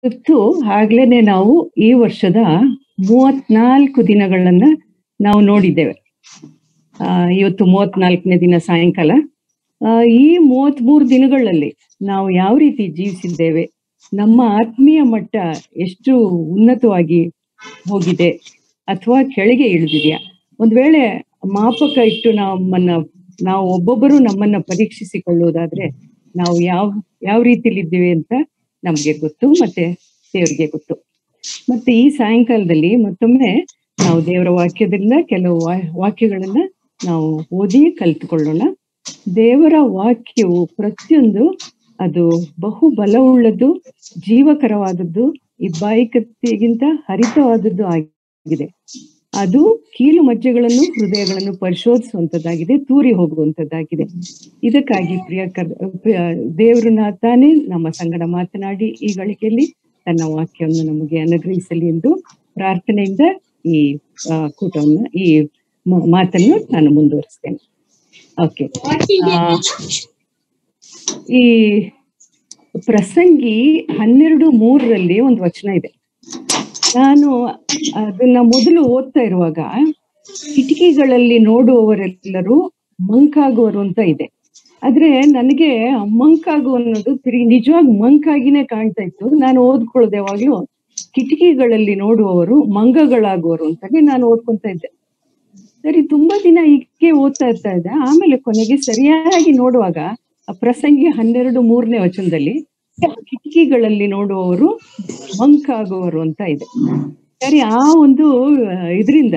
ಇವತ್ತು ಆಗ್ಲೇನೆ ನಾವು ಈ ವರ್ಷದ ಮೂವತ್ನಾಲ್ಕು ದಿನಗಳನ್ನ ನಾವು ನೋಡಿದ್ದೇವೆ ಆ, ಇವತ್ತು ಮೂವತ್ನಾಲ್ಕನೇ ದಿನ ಸಾಯಂಕಾಲ ಆ, ಈ ಮೂವತ್ಮೂರು ದಿನಗಳಲ್ಲಿ ನಾವು ಯಾವ ರೀತಿ ಜೀವಿಸಿದ್ದೇವೆ ನಮ್ಮ ಆತ್ಮೀಯ ಮಟ್ಟ ಎಷ್ಟು ಉನ್ನತವಾಗಿ ಹೋಗಿದೆ ಅಥವಾ ಕೆಳಗೆ ಇಳಿದಿದೆಯಾ ಒಂದ್ ವೇಳೆ ಮಾಪಕ ಇಟ್ಟು ನಮ್ಮನ್ನ ನಾವು ಒಬ್ಬೊಬ್ಬರು ನಮ್ಮನ್ನ ಪರೀಕ್ಷಿಸಿಕೊಳ್ಳುವುದಾದ್ರೆ ನಾವು ಯಾವ ಯಾವ ರೀತಿಲಿದ್ದೀವಿ ಅಂತ ನಮ್ಗೆ ಗೊತ್ತು ಮತ್ತೆ ದೇವ್ರಿಗೆ ಗೊತ್ತು ಮತ್ತೆ ಈ ಸಾಯಂಕಾಲದಲ್ಲಿ ಮತ್ತೊಮ್ಮೆ ನಾವು ದೇವರ ವಾಕ್ಯದಿಂದ ಕೆಲವು ವಾ- ವಾಕ್ಯಗಳನ್ನ ನಾವು ಓದಿ ಕಲಿತುಕೊಳ್ಳೋಣ ದೇವರ ವಾಕ್ಯವು ಪ್ರತಿಯೊಂದು ಅದು ಬಹು ಬಲವುಳ್ಳದ್ದು ಜೀವಕರವಾದದ್ದು ಇಬ್ಬಾಯಿ ಕತ್ತಿಗಿಂತ ಹರಿತವಾದದ್ದು ಆಗಿದೆ ಅದು ಕೀಲು ಮಜ್ಜೆಗಳನ್ನು ಹೃದಯಗಳನ್ನು ಪರಿಶೋಧಿಸುವಂತದ್ದಾಗಿದೆ ತೂರಿ ಹೋಗುವಂತದ್ದಾಗಿದೆ ಇದಕ್ಕಾಗಿ ಪ್ರಿಯ ಕರ್ ಪ್ರಿಯ ದೇವರನ್ನ ತಾನೇ ನಮ್ಮ ಸಂಗಡ ಮಾತನಾಡಿ ಈ ಗಳಿಕೆಯಲ್ಲಿ ತನ್ನ ವಾಕ್ಯವನ್ನು ನಮಗೆ ಅನುಗ್ರಹಿಸಲಿ ಎಂದು ಪ್ರಾರ್ಥನೆಯಿಂದ ಈ ಆ, ಕೂಟವನ್ನ ಈ ಮ- ಮಾತನ್ನು ನಾನು ಮುಂದುವರಿಸ್ತೇನೆ ಓಕೆ ಈ ಪ್ರಸಂಗಿ ಹನ್ನೆರಡು ಮೂರರಲ್ಲಿ ಒಂದು ವಚನ ಇದೆ ನಾನು ಅದನ್ನ ಮೊದಲು ಓದ್ತಾ ಇರುವಾಗ ಕಿಟಕಿಗಳಲ್ಲಿ ನೋಡುವವರೆಲ್ಲರೂ ಮಂಕಾಗುವರು ಅಂತ ಇದೆ ಆದ್ರೆ ನನಗೆ ಮಂಕಾಗು ಅನ್ನೋದು ತಿರುಗಿ ನಿಜವಾಗಿ ಮಂಕಾಗಿನೇ ಕಾಣ್ತಾ ಇತ್ತು ನಾನು ಓದ್ಕೊಳ್ಳೋದು ಯಾವಾಗ್ಲೂ ಕಿಟಕಿಗಳಲ್ಲಿ ನೋಡುವವರು ಮಂಗಗಳಾಗುವರು ಅಂತಾನೆ ನಾನು ಓದ್ಕೊಂತ ಇದ್ದೆ ಸರಿ ತುಂಬಾ ದಿನ ಹೀಗೆ ಓದ್ತಾ ಇರ್ತಾ ಇದ್ದೆ ಆಮೇಲೆ ಕೊನೆಗೆ ಸರಿಯಾಗಿ ನೋಡುವಾಗ ಆ ಪ್ರಸಂಗಿ ಹನ್ನೆರಡು ಮೂರನೇ ವಚನದಲ್ಲಿ ಕಿಟಕಿಗಳಲ್ಲಿ ನೋಡುವವರು ಮಂಕಾಗುವರು ಅಂತ ಇದೆ ಸರಿ ಆ ಒಂದು ಇದರಿಂದ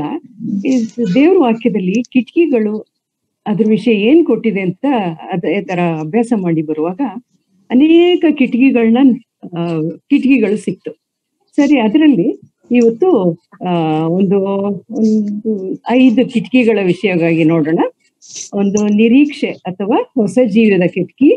ದೇವ್ರ ವಾಕ್ಯದಲ್ಲಿ ಕಿಟಕಿಗಳು ಅದ್ರ ವಿಷಯ ಏನ್ ಕೊಟ್ಟಿದೆ ಅಂತ ಅದೇ ತರ ಅಭ್ಯಾಸ ಮಾಡಿ ಬರುವಾಗ ಅನೇಕ ಕಿಟಕಿಗಳನ್ನ ಆ, ಕಿಟಕಿಗಳು ಸಿಕ್ತು ಸರಿ ಅದರಲ್ಲಿ ಇವತ್ತು ಆ ಒಂದು ಒಂದು ಐದು ಕಿಟಕಿಗಳ ವಿಷಯವಾಗಿ ನೋಡೋಣ ಒಂದು ನಿರೀಕ್ಷೆ ಅಥವಾ ಹೊಸ ಜೀವದ ಕಿಟಕಿ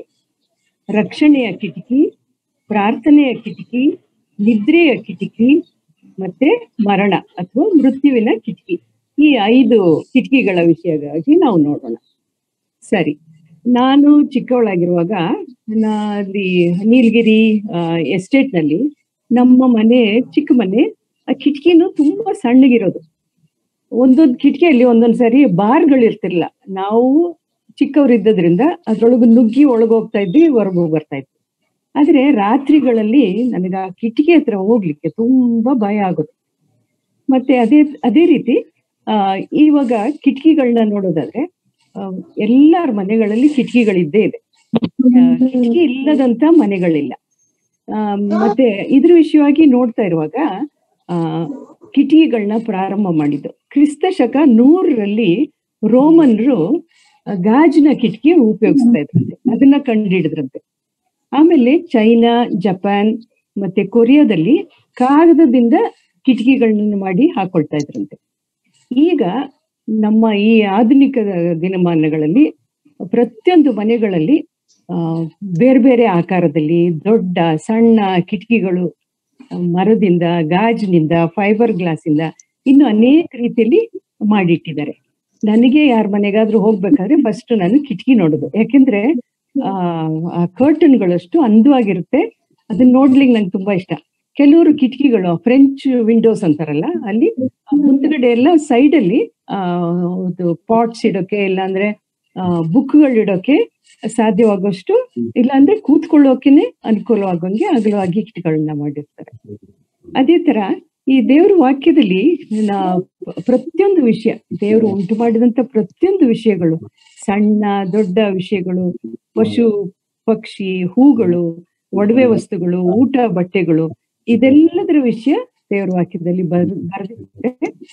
ರಕ್ಷಣೆಯ ಕಿಟಕಿ ಪ್ರಾರ್ಥನೆಯ ಕಿಟಕಿ ನಿದ್ರೆಯ ಕಿಟಕಿ ಮತ್ತೆ ಮರಣ ಅಥವಾ ಮೃತ್ಯುವಿನ ಕಿಟಕಿ ಈ ಐದು ಕಿಟಕಿಗಳ ವಿಷಯವಾಗಿ ನಾವು ನೋಡೋಣ ಸರಿ ನಾನು ಚಿಕ್ಕವಳಾಗಿರುವಾಗ ನಾ ಅಲ್ಲಿ ನೀಲಗಿರಿ ಎಸ್ಟೇಟ್ ನಲ್ಲಿ ನಮ್ಮ ಮನೆ ಚಿಕ್ಕ ಮನೆ ಆ ಕಿಟಕಿನೂ ತುಂಬಾ ಸಣ್ಣಗಿರೋದು ಒಂದೊಂದು ಕಿಟಕಿಯಲ್ಲಿ ಒಂದೊಂದ್ ಸಾರಿ ಬಾರ್ಗಳು ಇರ್ತಿರ್ಲಿಲ್ಲ ನಾವು ಚಿಕ್ಕವರಿದ್ದರಿಂದ ಅದ್ರೊಳಗೆ ನುಗ್ಗಿ ಒಳಗೆ ಹೋಗ್ತಾ ಇದ್ವಿ ಹೊರಗೆ ಬರ್ತಾ ಇದ್ವಿ ಆದ್ರೆ ರಾತ್ರಿಗಳಲ್ಲಿ ನನಗೆ ಆ ಕಿಟಕಿ ಹತ್ರ ಹೋಗ್ಲಿಕ್ಕೆ ತುಂಬಾ ಭಯ ಆಗೋದು ಮತ್ತೆ ಅದೇ ಅದೇ ರೀತಿ ಆ ಇವಾಗ ಕಿಟಕಿಗಳನ್ನ ನೋಡೋದಾದ್ರೆ ಆ, ಎಲ್ಲಾರ ಮನೆಗಳಲ್ಲಿ ಕಿಟಕಿಗಳಿದ್ದೇ ಇದೆ ಆ, ಕಿಟಕಿ ಇಲ್ಲದಂತ ಮನೆಗಳಿಲ್ಲ ಆ, ಮತ್ತೆ ಇದ್ರ ವಿಷಯವಾಗಿ ನೋಡ್ತಾ ಇರುವಾಗ ಆ ಕಿಟಕಿಗಳನ್ನ ಪ್ರಾರಂಭ ಮಾಡಿದ್ದು ಕ್ರಿಸ್ತ ಶಕ ನೂರರಲ್ಲಿ ರೋಮನ್ರು ಆ, ಗಾಜಿನ ಕಿಟಕಿ ಉಪಯೋಗಿಸ್ತಾ ಇದ್ರಂತೆ ಅದನ್ನ ಕಂಡುಹಿಡಿದ್ರಂತೆ ಆಮೇಲೆ ಚೈನಾ ಜಪಾನ್ ಮತ್ತೆ ಕೊರಿಯಾದಲ್ಲಿ ಕಾಗದದಿಂದ ಕಿಟಕಿಗಳನ್ನ ಮಾಡಿ ಹಾಕೊಳ್ತಾ ಇದ್ರಂತೆ ಈಗ ನಮ್ಮ ಈ ಆಧುನಿಕ ದಿನಮಾನಗಳಲ್ಲಿ ಪ್ರತಿಯೊಂದು ಮನೆಗಳಲ್ಲಿ ಆ ಬೇರೆ ಬೇರೆ ಆಕಾರದಲ್ಲಿ ದೊಡ್ಡ ಸಣ್ಣ ಕಿಟಕಿಗಳು ಆ, ಮರದಿಂದ ಗಾಜಿನಿಂದ ಫೈಬರ್ ಗ್ಲಾಸ್ ಇಂದ ಇನ್ನು ಅನೇಕ ರೀತಿಯಲ್ಲಿ ಮಾಡಿಟ್ಟಿದ್ದಾರೆ ನನಗೆ ಯಾರ ಮನೆಗಾದ್ರೂ ಹೋಗ್ಬೇಕಾದ್ರೆ ಫಸ್ಟ್ ನಾನು ಕಿಟಕಿ ನೋಡುದು ಯಾಕೆಂದ್ರೆ ಆ ಕರ್ಟನ್ಗಳಷ್ಟು ಅಂದವಾಗಿರುತ್ತೆ ಅದನ್ನ ನೋಡ್ಲಿಕ್ಕೆ ನಂಗೆ ತುಂಬಾ ಇಷ್ಟ ಕೆಲವರು ಕಿಟಕಿಗಳು ಫ್ರೆಂಚ್ ವಿಂಡೋಸ್ ಅಂತಾರಲ್ಲ ಅಲ್ಲಿ ಮುಂದ್ಗಡೆ ಎಲ್ಲ ಸೈಡ್ ಅಲ್ಲಿ ಆ ಪಾಟ್ಸ್ ಇಡೋಕೆ ಇಲ್ಲಾಂದ್ರೆ ಬುಕ್ಗಳು ಇಡೋಕೆ ಸಾಧ್ಯವಾಗುವಷ್ಟು ಇಲ್ಲಾಂದ್ರೆ ಕೂತ್ಕೊಳ್ಳೋಕೆನೆ ಅನುಕೂಲವಾಗಂಗೆ ಅಗಲವಾಗಿ ಕಿಟಕಿಗಳನ್ನ ಮಾಡಿರ್ತಾರೆ ಅದೇ ತರ ಈ ದೇವ್ರ ವಾಕ್ಯದಲ್ಲಿ ನಾ- ಪ್ರತಿಯೊಂದು ವಿಷಯ ದೇವರು ಉಂಟು ಮಾಡಿದಂತ ಪ್ರತಿಯೊಂದು ವಿಷಯಗಳು ಸಣ್ಣ ದೊಡ್ಡ ವಿಷಯಗಳು ಪಶು ಪಕ್ಷಿ ಹೂಗಳು ಒಡವೆ ವಸ್ತುಗಳು ಊಟ ಬಟ್ಟೆಗಳು ಇದೆಲ್ಲದರ ವಿಷಯ ದೇವರ ವಾಕ್ಯದಲ್ಲಿ ಬರ್ ಬರೆದಿದೆ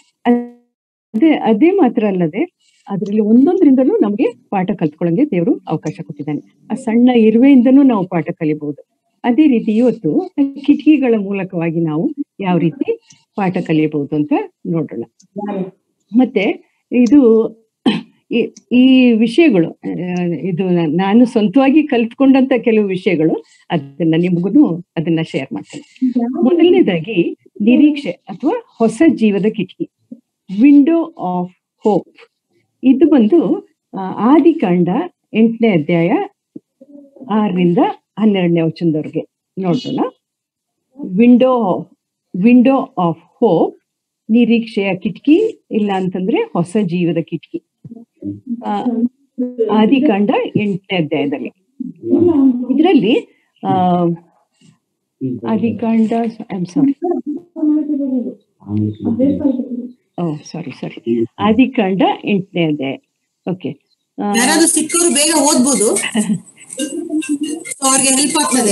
ಅದೇ ಅದೇ ಮಾತ್ರ ಅಲ್ಲದೆ ಅದರಲ್ಲಿ ಒಂದೊಂದರಿಂದಲೂ ನಮ್ಗೆ ಪಾಠ ಕಲ್ತ್ಕೊಳ್ಳಂಗೆ ದೇವರು ಅವಕಾಶ ಕೊಟ್ಟಿದ್ದಾನೆ ಆ ಸಣ್ಣ ಇರುವೆಯಿಂದನೂ ನಾವು ಪಾಠ ಕಲಿಬಹುದು ಅದೇ ರೀತಿ ಇವತ್ತು ಕಿಟಕಿಗಳ ಮೂಲಕವಾಗಿ ನಾವು ಯಾವ ರೀತಿ ಪಾಠ ಕಲಿಯಬಹುದು ಅಂತ ನೋಡೋಣ ಮತ್ತೆ ಇದು ಈ- ಈ ವಿಷಯಗಳು ಆ, ಇದು ನಾ- ನಾನು ಸ್ವಂತವಾಗಿ ಕಲ್ತ್ಕೊಂಡಂತ ಕೆಲವು ವಿಷಯಗಳು ಅದನ್ನ ನಿಮ್ಗೂ ಅದನ್ನ ಶೇರ್ ಮಾಡ್ತೇನೆ ಮೊದಲನೇದಾಗಿ ನಿರೀಕ್ಷೆ ಅಥವಾ ಹೊಸ ಜೀವದ ಕಿಟಕಿ ವಿಂಡೋ ಆಫ್ ಹೋಪ್ ಇದು ಬಂದು ಆ, ಆದಿಕಾಂಡ ಎಂಟನೇ ಅಧ್ಯಾಯ ಆರರಿಂದ ಹನ್ನೆರಡನೇ ವಚನದವರೆಗೆ ನೋಡೋಣ ವಿಂಡೋ ವಿಂಡೋ ಆಫ್ ಹೋಪ್ ನಿರೀಕ್ಷೆಯ ಕಿಟಕಿ ಇಲ್ಲ ಅಂತಂದ್ರೆ ಹೊಸ ಜೀವದ ಕಿಟಕಿ ಆ, ಆದಿಕಾಂಡ ಎಂಟನೇ ಅಧ್ಯಾಯದಲ್ಲಿ ಇದರಲ್ಲಿ ಆ ಆದಿಕಾಂಡ ಐ ಆಮ್ ಸಾರಿ ಓ ಸಾರಿ ಸಾರಿ ಆದಿಕಾಂಡ ಎಂಟನೇ ಅಧ್ಯಾಯ ಓಕೆ ಯಾರಾದ್ರೂ ಸಿಕ್ಕವರು ಬೇಗ ಓದ್ಬೋದು So ಅವ್ರಿಗೆ ಹೆಲ್ಪ್ ಆಗ್ತದೆ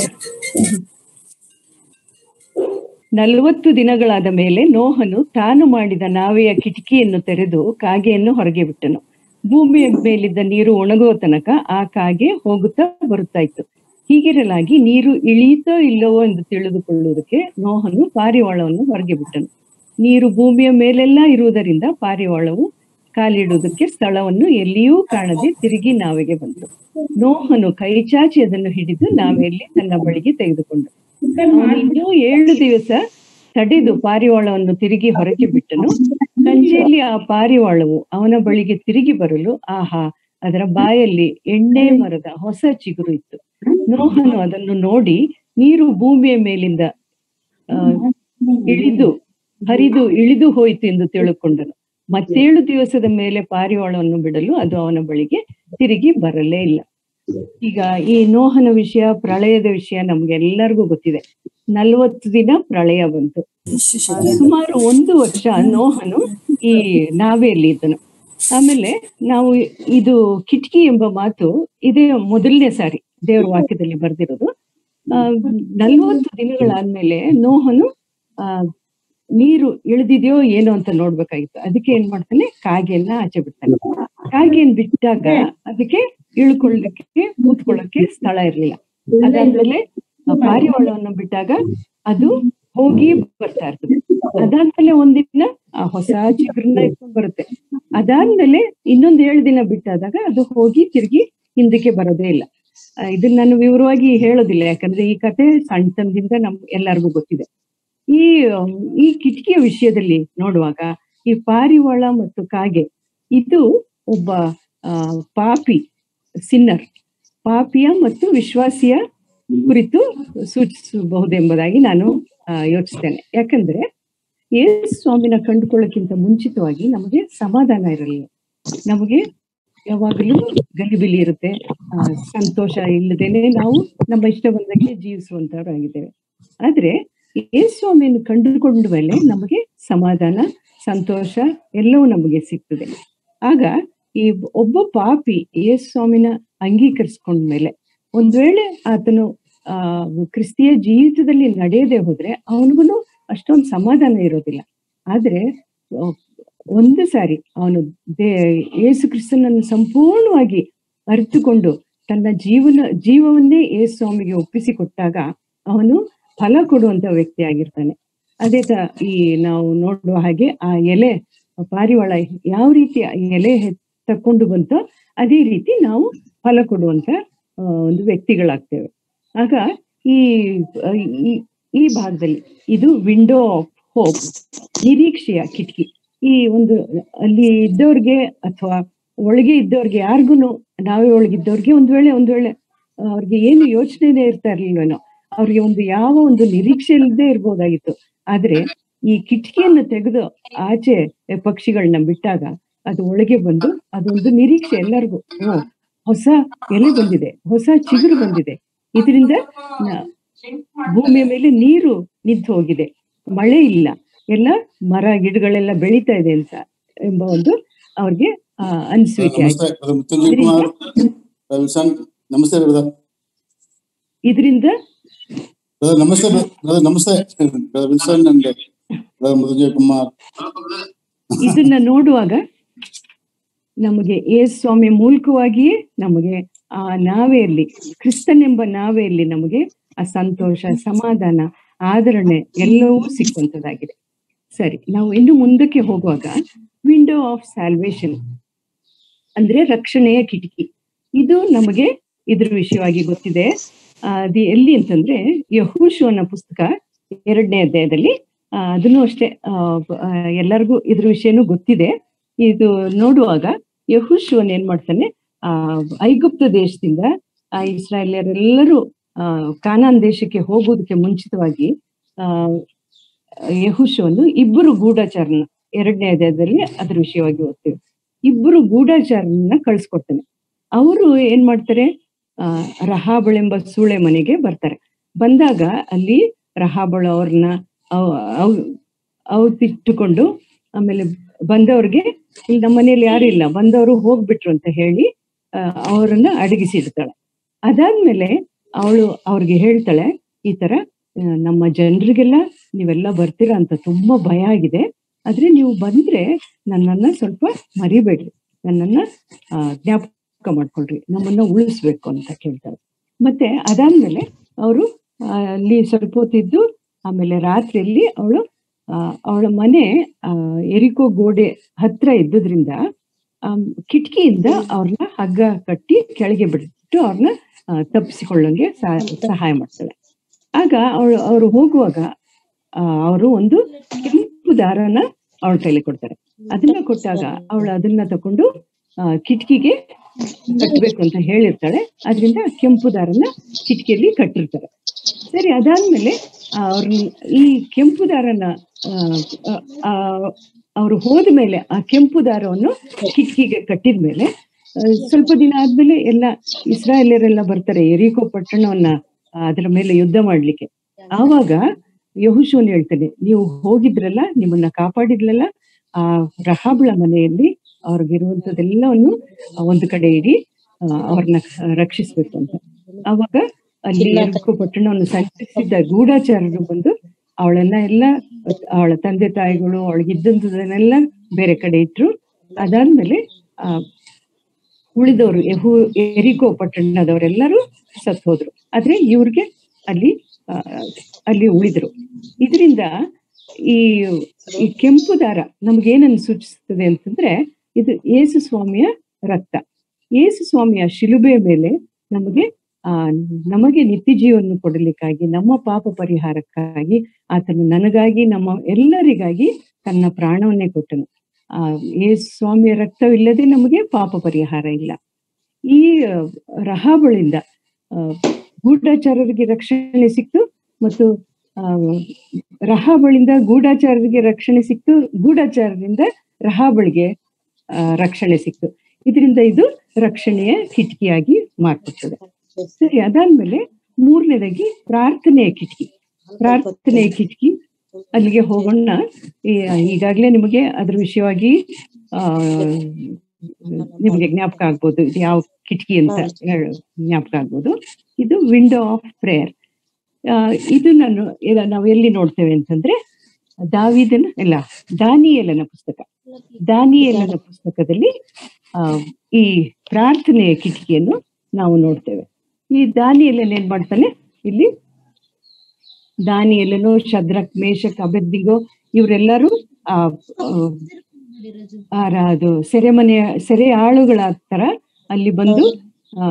ನಲವತ್ತು ದಿನಗಳಾದ ಮೇಲೆ ನೋಹನು ತಾನು ಮಾಡಿದ ನಾವೆಯ ಕಿಟಕಿಯನ್ನು ತೆರೆದು ಕಾಗೆಯನ್ನು ಹೊರಗೆ ಬಿಟ್ಟನು ಭೂಮಿಯ ಮೇಲಿದ್ದ ನೀರು ಒಣಗುವ ತನಕ ಆ ಕಾಗೆ ಹೋಗುತ್ತಾ ಬರುತ್ತಾ ಇತ್ತು ಹೀಗಿರಲಾಗಿ ನೀರು ಇಳೀತೋ ಇಲ್ಲವೋ ಎಂದು ತಿಳಿದುಕೊಳ್ಳುವುದಕ್ಕೆ ನೋಹನು ಪಾರಿವಾಳವನ್ನು ಹೊರಗೆ ಬಿಟ್ಟನು ನೀರು ಭೂಮಿಯ ಮೇಲೆಲ್ಲ ಇರುವುದರಿಂದ ಪಾರಿವಾಳವು ಕಾಲಿಡುವುದಕ್ಕೆ ಸ್ಥಳವನ್ನು ಎಲ್ಲಿಯೂ ಕಾಣದೆ ತಿರುಗಿ ನಾವೆಗೆ ಬಂತು ನೋಹನು ಕೈಚಾಚಿ ಅದನ್ನು ಹಿಡಿದು ನಾವೆಯಲ್ಲಿ ತನ್ನ ಬಳಿಗೆ ತೆಗೆದುಕೊಂಡ ಅವನು ಇನ್ನೂ ಏಳು ದಿವಸ ತಡೆದು ಪಾರಿವಾಳವನ್ನು ತಿರುಗಿ ಹೊರಗೆ ಬಿಟ್ಟನು ಸಂಜೆಯಲ್ಲಿ ಆ ಪಾರಿವಾಳವು ಅವನ ಬಳಿಗೆ ತಿರುಗಿ ಬರಲು ಆಹಾ ಅದರ ಬಾಯಲ್ಲಿ ಎಣ್ಣೆ ಮರದ ಹೊಸ ಚಿಗುರು ಇತ್ತು ನೋಹನು ಅದನ್ನು ನೋಡಿ ನೀರು ಭೂಮಿಯ ಮೇಲಿಂದ ಆ, ಇಳಿದು ಹರಿದು ಇಳಿದು ಹೋಯಿತು ಎಂದು ತಿಳುಕೊಂಡನು ಮತ್ತೇಳು ದಿವಸದ ಮೇಲೆ ಪಾರಿವಾಳವನ್ನು ಬಿಡಲು ಅದು ಅವನ ಬಳಿಗೆ ತಿರುಗಿ ಬರಲೇ ಇಲ್ಲ ಈಗ ಈ ನೋಹನ ವಿಷಯ ಪ್ರಳಯದ ವಿಷಯ ನಮ್ಗೆಲ್ಲರಿಗೂ ಗೊತ್ತಿದೆ ನಲ್ವತ್ತು ದಿನ ಪ್ರಳಯ ಬಂತು ಸುಮಾರು ಒಂದು ವರ್ಷ ನೋಹನು ಈ ನಾವೆಯಲ್ಲಿ ಇದ್ದನು ಆಮೇಲೆ ನಾವು ಇದು ಕಿಟಕಿ ಎಂಬ ಮಾತು ಇದೇ ಮೊದಲನೇ ಸಾರಿ ದೇವರ ವಾಕ್ಯದಲ್ಲಿ ಬರ್ದಿರೋದು ಆ ನಲ್ವತ್ತು ದಿನಗಳಾದ್ಮೇಲೆ ನೋಹನು ಆ ನೀರು ಇಳಿದಿದೆಯೋ ಏನೋ ಅಂತ ನೋಡ್ಬೇಕಾಗಿತ್ತು ಅದಕ್ಕೆ ಏನ್ ಮಾಡ್ತಾನೆ ಕಾಗೆಯನ್ನ ಆಚೆ ಬಿಡ್ತಾನೆ ಕಾಗೆಯನ್ನು ಬಿಟ್ಟಾಗ ಅದಕ್ಕೆ ಇಳ್ಕೊಳ್ಳಿಕ್ಕೆ ಕೂತ್ಕೊಳ್ಳಕ್ಕೆ ಸ್ಥಳ ಇರ್ಲಿಲ್ಲ ಅದಾದ್ಮೇಲೆ ಆ ಪಾರಿವಾಳವನ್ನು ಬಿಟ್ಟಾಗ ಅದು ಹೋಗಿ ಬರ್ತಾ ಇರ್ತದೆ ಅದಾದ್ಮೇಲೆ ಒಂದಿನ ಆ ಹೊಸ ಚಿಗುರನ್ನ ಇಟ್ಕೊಂಡ್ ಬರುತ್ತೆ ಅದಾದ್ಮೇಲೆ ಇನ್ನೊಂದ್ ಏಳು ದಿನ ಬಿಟ್ಟಾದಾಗ ಅದು ಹೋಗಿ ತಿರುಗಿ ಹಿಂದಕ್ಕೆ ಬರೋದೇ ಇಲ್ಲ ಆ, ಇದನ್ನ ನಾನು ವಿವರವಾಗಿ ಹೇಳೋದಿಲ್ಲ ಯಾಕಂದ್ರೆ ಈ ಕತೆ ಸಣ್ಣತನದಿಂದ ನಮ್ ಎಲ್ಲರಿಗೂ ಗೊತ್ತಿದೆ ಈ ಅಹ್, ಈ ಕಿಟಕಿಯ ವಿಷಯದಲ್ಲಿ ನೋಡುವಾಗ ಈ ಪಾರಿವಾಳ ಮತ್ತು ಕಾಗೆ ಇದು ಒಬ್ಬ ಆ, ಪಾಪಿ ಸಿನ್ನರ್ ಪಾಪಿಯ ಮತ್ತು ವಿಶ್ವಾಸಿಯ ಕುರಿತು ಸೂಚಿಸಬಹುದೆಂಬುದಾಗಿ ನಾನು ಆ, ಯೋಚಿಸ್ತೇನೆ ಯಾಕಂದ್ರೆ ಯೇಸು ಸ್ವಾಮಿನ ಕಂಡುಕೊಳ್ಳಕ್ಕಿಂತ ಮುಂಚಿತವಾಗಿ ನಮಗೆ ಸಮಾಧಾನ ಇರಲಿಲ್ಲ ನಮಗೆ ಯಾವಾಗಲೂ ಗಲಿಬಿಲಿ ಇರುತ್ತೆ ಆ, ಸಂತೋಷ ಇಲ್ಲದೇನೆ ನಾವು ನಮ್ಮ ಇಷ್ಟ ಬಂದಂಗೆ ಜೀವಿಸುವಂತವರಾಗಿದ್ದೇವೆ ಆದ್ರೆ ಯೇಸು ಸ್ವಾಮಿಯನ್ನು ಕಂಡುಕೊಂಡ ಮೇಲೆ ನಮಗೆ ಸಮಾಧಾನ ಸಂತೋಷ ಎಲ್ಲವೂ ನಮಗೆ ಸಿಗ್ತದೆ ಆಗ ಈ ಒಬ್ಬ ಪಾಪಿ ಯೇಸು ಸ್ವಾಮಿನ ಅಂಗೀಕರಿಸ್ಕೊಂಡ್ಮೇಲೆ ಒಂದ್ ವೇಳೆ ಆತನು ಆ ಕ್ರಿಸ್ತಿಯ ಜೀವಿತದಲ್ಲಿ ನಡೆಯದೆ ಹೋದ್ರೆ ಅವನಿಗೂ ಅಷ್ಟೊಂದು ಸಮಾಧಾನ ಇರೋದಿಲ್ಲ ಆದ್ರೆ ಆ, ಒಂದು ಸಾರಿ ಅವನು ದೇ ಯೇಸು ಕ್ರಿಸ್ತನನ್ನು ಸಂಪೂರ್ಣವಾಗಿ ಅರಿತುಕೊಂಡು ತನ್ನ ಜೀವನ ಜೀವವನ್ನೇ ಯೇಸು ಸ್ವಾಮಿಗೆ ಒಪ್ಪಿಸಿಕೊಟ್ಟಾಗ ಅವನು ಫಲ ಕೊಡುವಂತ ವ್ಯಕ್ತಿ ಆಗಿರ್ತಾನೆ ಅದೇ ತ ಈ ನಾವು ನೋಡುವ ಹಾಗೆ ಆ ಎಲೆ ಪಾರಿವಾಳ ಯಾವ ರೀತಿ ಆ ಎಲೆ ಹೆ- ತಕೊಂಡು ಬಂತೋ ಅದೇ ರೀತಿ ನಾವು ಫಲ ಕೊಡುವಂತ ಆ, ಒಂದು ವ್ಯಕ್ತಿಗಳಾಗ್ತೇವೆ ಆಗ ಈ ಆ, ಈ- ಈ ಭಾಗದಲ್ಲಿ ಇದು ವಿಂಡೋ ಆಫ್ ಹೋಪ್ ನಿರೀಕ್ಷೆಯ ಕಿಟಕಿ ಈ ಒಂದು ಅಲ್ಲಿ ಇದ್ದವ್ರಿಗೆ ಅಥವಾ ಒಳಗೆ ಇದ್ದವ್ರಿಗೆ ಯಾರಿಗೂ ನಾವೇ ಒಳಗಿದ್ದವ್ರಿಗೆ ಒಂದ್ ವೇಳೆ ಒಂದ್ ವೇಳೆ ಆ, ಅವ್ರಿಗೆ ಏನು ಯೋಚನೆನೇ ಇರ್ತಾ ಇರ್ಲಿಲ್ವೇನೋ ಅವ್ರಿಗೆ ಒಂದು ಯಾವ ಒಂದು ನಿರೀಕ್ಷೆ ಇಲ್ಲದೆ ಇರ್ಬೋದಾಗಿತ್ತು ಆದ್ರೆ ಈ ಕಿಟಕಿಯನ್ನು ತೆಗೆದು ಆಚೆ ಪಕ್ಷಿಗಳನ್ನ ಬಿಟ್ಟಾಗ ಅದು ಒಳಗೆ ಬಂದು ಅದೊಂದು ನಿರೀಕ್ಷೆ ಎಲ್ಲರಿಗೂ ಓ ಹೊಸ ಎಲೆ ಬಂದಿದೆ ಹೊಸ ಚಿಗುರು ಬಂದಿದೆ ಇದರಿಂದ ನ- ಭೂಮಿಯ ಮೇಲೆ ನೀರು ನಿಂತು ಹೋಗಿದೆ ಮಳೆ ಇಲ್ಲ ಎಲ್ಲ ಮರ ಗಿಡಗಳೆಲ್ಲ ಬೆಳೀತಾ ಇದೆ ಅಂತ ಎಂಬ ಒಂದು ಅವ್ರಿಗೆ ಆ, ಅನಿಸುವಿಕೆ ಆಯ್ತು ನಮಸ್ತೆ brother Mrityunjay Kumar brother Wilson ನಮಸ್ತೆ ಬ್ರದರ್ ಇದರಿಂದ ಬ್ರದರ್ ನಮಸ್ತೆ ಬ್ರದರ್ ನಮಸ್ತೆ brother Wilson and brother Mrityunjay Kumar ಇದನ್ನ ನೋಡುವಾಗ ನಮಗೆ ಯೇಸು ಸ್ವಾಮಿ ಮೂಲಕವಾಗಿಯೇ ನಮಗೆ ಆ ನಾವೆಯಲ್ಲಿ ಕ್ರಿಸ್ತನೆಂಬ ನಾವೆಯಲ್ಲಿ ನಮಗೆ ಆ ಸಂತೋಷ ಸಮಾಧಾನ ಆದರಣೆ ಎಲ್ಲವೂ ಸಿಕ್ಕುವಂತದ್ದಾಗಿದೆ ಸರಿ ನಾವು ಇನ್ನು ಮುಂದಕ್ಕೆ ಹೋಗುವಾಗ ವಿಂಡೋ ಆಫ್ ಸ್ಯಾಲ್ವೇಶನ್ ಅಂದ್ರೆ ರಕ್ಷಣೆಯ ಕಿಟಕಿ ಇದು ನಮಗೆ ಇದ್ರ ವಿಷಯವಾಗಿ ಗೊತ್ತಿದೆ ಆ, ಅದು ಎಲ್ಲಿ ಅಂತಂದ್ರೆ ಯಹೂಶುವನ ಪುಸ್ತಕ ಎರಡನೇ ಅಧ್ಯಾಯದಲ್ಲಿ ಆ, ಅದನ್ನು ಅಷ್ಟೇ ಆ, ಬ- ಆ, ಎಲ್ಲರಿಗೂ ಇದ್ರ ವಿಷಯನೂ ಗೊತ್ತಿದೆ ಇದು ನೋಡುವಾಗ ಯಹೂಶುವನ್ ಏನ್ ಮಾಡ್ತಾನೆ ಆ ಐಗುಪ್ತ ದೇಶದಿಂದ ಆ ಇಸ್ರಾಯೇಲ್ಯರೆಲ್ಲರೂ ಆ ಕಾನಾನ್ ದೇಶಕ್ಕೆ ಹೋಗೋದಕ್ಕೆ ಮುಂಚಿತವಾಗಿ ಆ ಯಹುಶವನ್ನು ಇಬ್ಬರು ಗೂಢಚಾರನ ಎರಡನೇ ಅಧ್ಯಾಯದಲ್ಲಿ ಅದ್ರ ವಿಷಯವಾಗಿ ಓದ್ತೀವಿ ಇಬ್ಬರು ಗೂಢಚಾರನ ಕಳ್ಸ್ಕೊಡ್ತಾನೆ ಅವರು ಏನ್ ಮಾಡ್ತಾರೆ ಆ ರಹಾಬಳೆಂಬ ಸೂಳೆ ಮನೆಗೆ ಬರ್ತಾರೆ ಬಂದಾಗ ಅಲ್ಲಿ ರಹಾಬಳು ಅವ್ರನ್ನ ಅವತಿಟ್ಟುಕೊಂಡು ಆಮೇಲೆ ಬಂದವ್ರಿಗೆ ಇಲ್ಲಿ ನಮ್ಮ ಮನೇಲಿ ಯಾರು ಇಲ್ಲ ಬಂದವರು ಹೋಗ್ಬಿಟ್ರು ಅಂತ ಹೇಳಿ ಆ, ಅವರನ್ನ ಅಡಗಿಸಿಡ್ತಾಳೆ ಅದಾದ್ಮೇಲೆ ಅವಳು ಅವ್ರಿಗೆ ಹೇಳ್ತಾಳೆ ಈ ತರ ಆ, ನಮ್ಮ ಜನರಿಗೆಲ್ಲ ನೀವೆಲ್ಲ ಬರ್ತೀರಾ ಅಂತ ತುಂಬಾ ಭಯ ಆಗಿದೆ ಆದ್ರೆ ನೀವು ಬಂದ್ರೆ ನನ್ನನ್ನ ಸ್ವಲ್ಪ ಮರಿಬೇಡ್ರಿ ನನ್ನನ್ನ ಆ, ಜ್ಞಾಪಕ ಮಾಡ್ಕೊಳ್ರಿ ನಮ್ಮನ್ನ ಉಳಿಸ್ಬೇಕು ಅಂತ ಕೇಳ್ತಾರೆ ಮತ್ತೆ ಅದಾದ್ಮೇಲೆ ಅವರು ಅಲ್ಲಿ ಸ್ವಲ್ಪ ಹೊತ್ತಿದ್ದು ಆಮೇಲೆ ರಾತ್ರಿಯಲ್ಲಿ ಅವಳು ಅವಳ ಮನೆ ಆ, ಎರಿಕೋ ಗೋಡೆ ಹತ್ರ ಇದ್ದುದ್ರಿಂದ ಆಮ್, ಕಿಟಕಿಯಿಂದ ಅವ್ರನ್ನ ಹಗ್ಗ ಕಟ್ಟಿ ಕೆಳಗೆ ಬಿಟ್ಟು ಅವ್ರನ್ನ ತಪ್ಪಿಸಿಕೊಳ್ಳಂಗೆ ಸಹಾಯ ಮಾಡ್ತಾಳೆ ಆಗ ಅವಳು ಅವರು ಹೋಗುವಾಗ ಅವರು ಒಂದು ಕೆಂಪು ದಾರನ ಅವಳ ಕೈಲಿ ಕೊಡ್ತಾರೆ ಅದನ್ನ ಕೊಟ್ಟಾಗ ಅವಳು ಅದನ್ನ ತಕೊಂಡು ಆ, ಕಿಟಕಿಗೆ ಕಟ್ಟಬೇಕು ಅಂತ ಹೇಳಿರ್ತಾಳೆ ಅದರಿಂದ ಕೆಂಪು ದಾರನ ಕಿಟಕಿಯಲ್ಲಿ ಕಟ್ಟಿರ್ತಾರೆ ಸರಿ ಅದಾದ್ಮೇಲೆ ಅವ್ರ ಈ ಕೆಂಪು ದಾರನ ಅವರು ಹೋದ್ಮೇಲೆ ಆ ಕೆಂಪು ದಾರವನ್ನು ಕಿಟಕಿಗೆ ಕಟ್ಟಿದ್ಮೇಲೆ ಆ, ಸ್ವಲ್ಪ ದಿನ ಆದ್ಮೇಲೆ ಎಲ್ಲ ಇಸ್ರಾಯೇಲರೆಲ್ಲ ಬರ್ತಾರೆ ಎರಿಕೋ ಪಟ್ಟಣವನ್ನ ಆ, ಅದರ ಮೇಲೆ ಯುದ್ಧ ಮಾಡ್ಲಿಕ್ಕೆ ಆವಾಗ ಯಹುಶೋನ್ ಹೇಳ್ತಾನೆ ನೀವು ಹೋಗಿದ್ರಲ್ಲ ನಿಮ್ಮನ್ನ ಕಾಪಾಡಿದ್ರಲ್ಲ ಆ ರಹಾಬಳ ಮನೆಯಲ್ಲಿ ಅವ್ರಿಗಿರುವಂತದೆಲ್ಲವನ್ನು ಒಂದು ಕಡೆ ಇಡಿ ಆ, ಅವ್ರನ್ನ ರಕ್ಷಿಸ್ಬೇಕು ಅಂತ ಆವಾಗ ಅಲ್ಲಿ ಎರಿಕೋ ಪಟ್ಟಣವನ್ನು ಸಂಚರಿಸಿದ್ದ ಗೂಢಾಚಾರರು ಬಂದು ಅವಳನ್ನ ಎಲ್ಲ ಅವಳ ತಂದೆ ತಾಯಿಗಳು ಅವಳಿಗಿದ್ದಂಥದನ್ನೆಲ್ಲ ಬೇರೆ ಕಡೆ ಇಟ್ರು ಅದಾದ್ಮೇಲೆ ಆ ಉಳಿದವರು ಯಹು ಎರಿಕೋ ಪಟ್ಟಣದವರೆಲ್ಲರೂ ಸತ್ ಹೋದ್ರು ಆದ್ರೆ ಇವ್ರಿಗೆ ಅಲ್ಲಿ ಆ, ಅಲ್ಲಿ ಉಳಿದ್ರು ಇದರಿಂದ ಈ ಈ ಕೆಂಪು ದಾರ ನಮ್ಗೇನನ್ನು ಸೂಚಿಸ್ತದೆ ಅಂತಂದ್ರೆ ಇದು ಯೇಸು ಸ್ವಾಮಿಯ ರಕ್ತ ಯೇಸು ಸ್ವಾಮಿಯ ಶಿಲುಬೆಯ ಮೇಲೆ ನಮಗೆ ಆ ನಮಗೆ ನಿತ್ಯ ಜೀವವನ್ನು ಕೊಡಲಿಕ್ಕಾಗಿ ನಮ್ಮ ಪಾಪ ಪರಿಹಾರಕ್ಕಾಗಿ ಆತನು ನನಗಾಗಿ ನಮ್ಮ ಎಲ್ಲರಿಗಾಗಿ ತನ್ನ ಪ್ರಾಣವನ್ನೇ ಕೊಟ್ಟನು ಆ ಯೇಸು ಸ್ವಾಮಿಯ ರಕ್ತವಿಲ್ಲದೆ ನಮಗೆ ಪಾಪ ಪರಿಹಾರ ಇಲ್ಲ ಈ ಆ, ರಹಾಬಳಿಂದ ಆ, ಗೂಢಾಚಾರರಿಗೆ ರಕ್ಷಣೆ ಸಿಕ್ತು ಮತ್ತು ಆ ರಹಾಬಳಿಂದ ಗೂಢಾಚಾರರಿಗೆ ರಕ್ಷಣೆ ಸಿಕ್ತು ಗೂಢಾಚಾರದಿಂದ ರಹಾಬಳಿಗೆ ಆ, ರಕ್ಷಣೆ ಸಿಕ್ತು ಇದರಿಂದ ಇದು ರಕ್ಷಣೆಯ ಕಿಟಕಿಯಾಗಿ ಮಾರ್ಪಡ್ತದೆ ಸರಿ ಅದಾದ್ಮೇಲೆ ಮೂರನೇದಾಗಿ ಪ್ರಾರ್ಥನೆಯ ಕಿಟಕಿ ಪ್ರಾರ್ಥನೆಯ ಕಿಟಕಿ ಅಲ್ಲಿಗೆ ಹೋಗೋಣ ಈ- ಈಗಾಗ್ಲೇ ನಿಮಗೆ ಅದ್ರ ವಿಷಯವಾಗಿ ಆ ನಿಮಗೆ ಜ್ಞಾಪಕ ಆಗ್ಬೋದು ಇದು ಯಾವ ಕಿಟಕಿ ಅಂತ ಹೇಳು- ಜ್ಞಾಪಕ ಆಗ್ಬೋದು ಇದು ವಿಂಡೋ ಆಫ್ ಪ್ರೇಯರ್ ಇದು ನಾನು ಇದ- ನಾವು ಎಲ್ಲಿ ನೋಡ್ತೇವೆ ಅಂತಂದ್ರೆ ದಾವಿದನ ಇಲ್ಲ ದಾನಿಯೇಲನ ಪುಸ್ತಕ ದಾನಿಯೇಲನ ಪುಸ್ತಕದಲ್ಲಿ ಆ ಈ ಪ್ರಾರ್ಥನೆಯ ಕಿಟಕಿಯನ್ನು ನಾವು ನೋಡ್ತೇವೆ ಈ ದಾನಿಯೇಲನ್ ಏನ್ ಮಾಡ್ತಾನೆ ಇಲ್ಲಿ ದಾನಿಯೇಲನು ಶದ್ರಕ್ ಮೇಷಕ್ ಅಬೆದ್ದಿಗೋ ಇವರೆಲ್ಲರೂ ಆ ಆ, ಆ ರ- ಅದು ಸೆರೆಮನೆಯ ಸೆರೆ ಆಳುಗಳ ತರ ಅಲ್ಲಿ ಬಂದು ಆ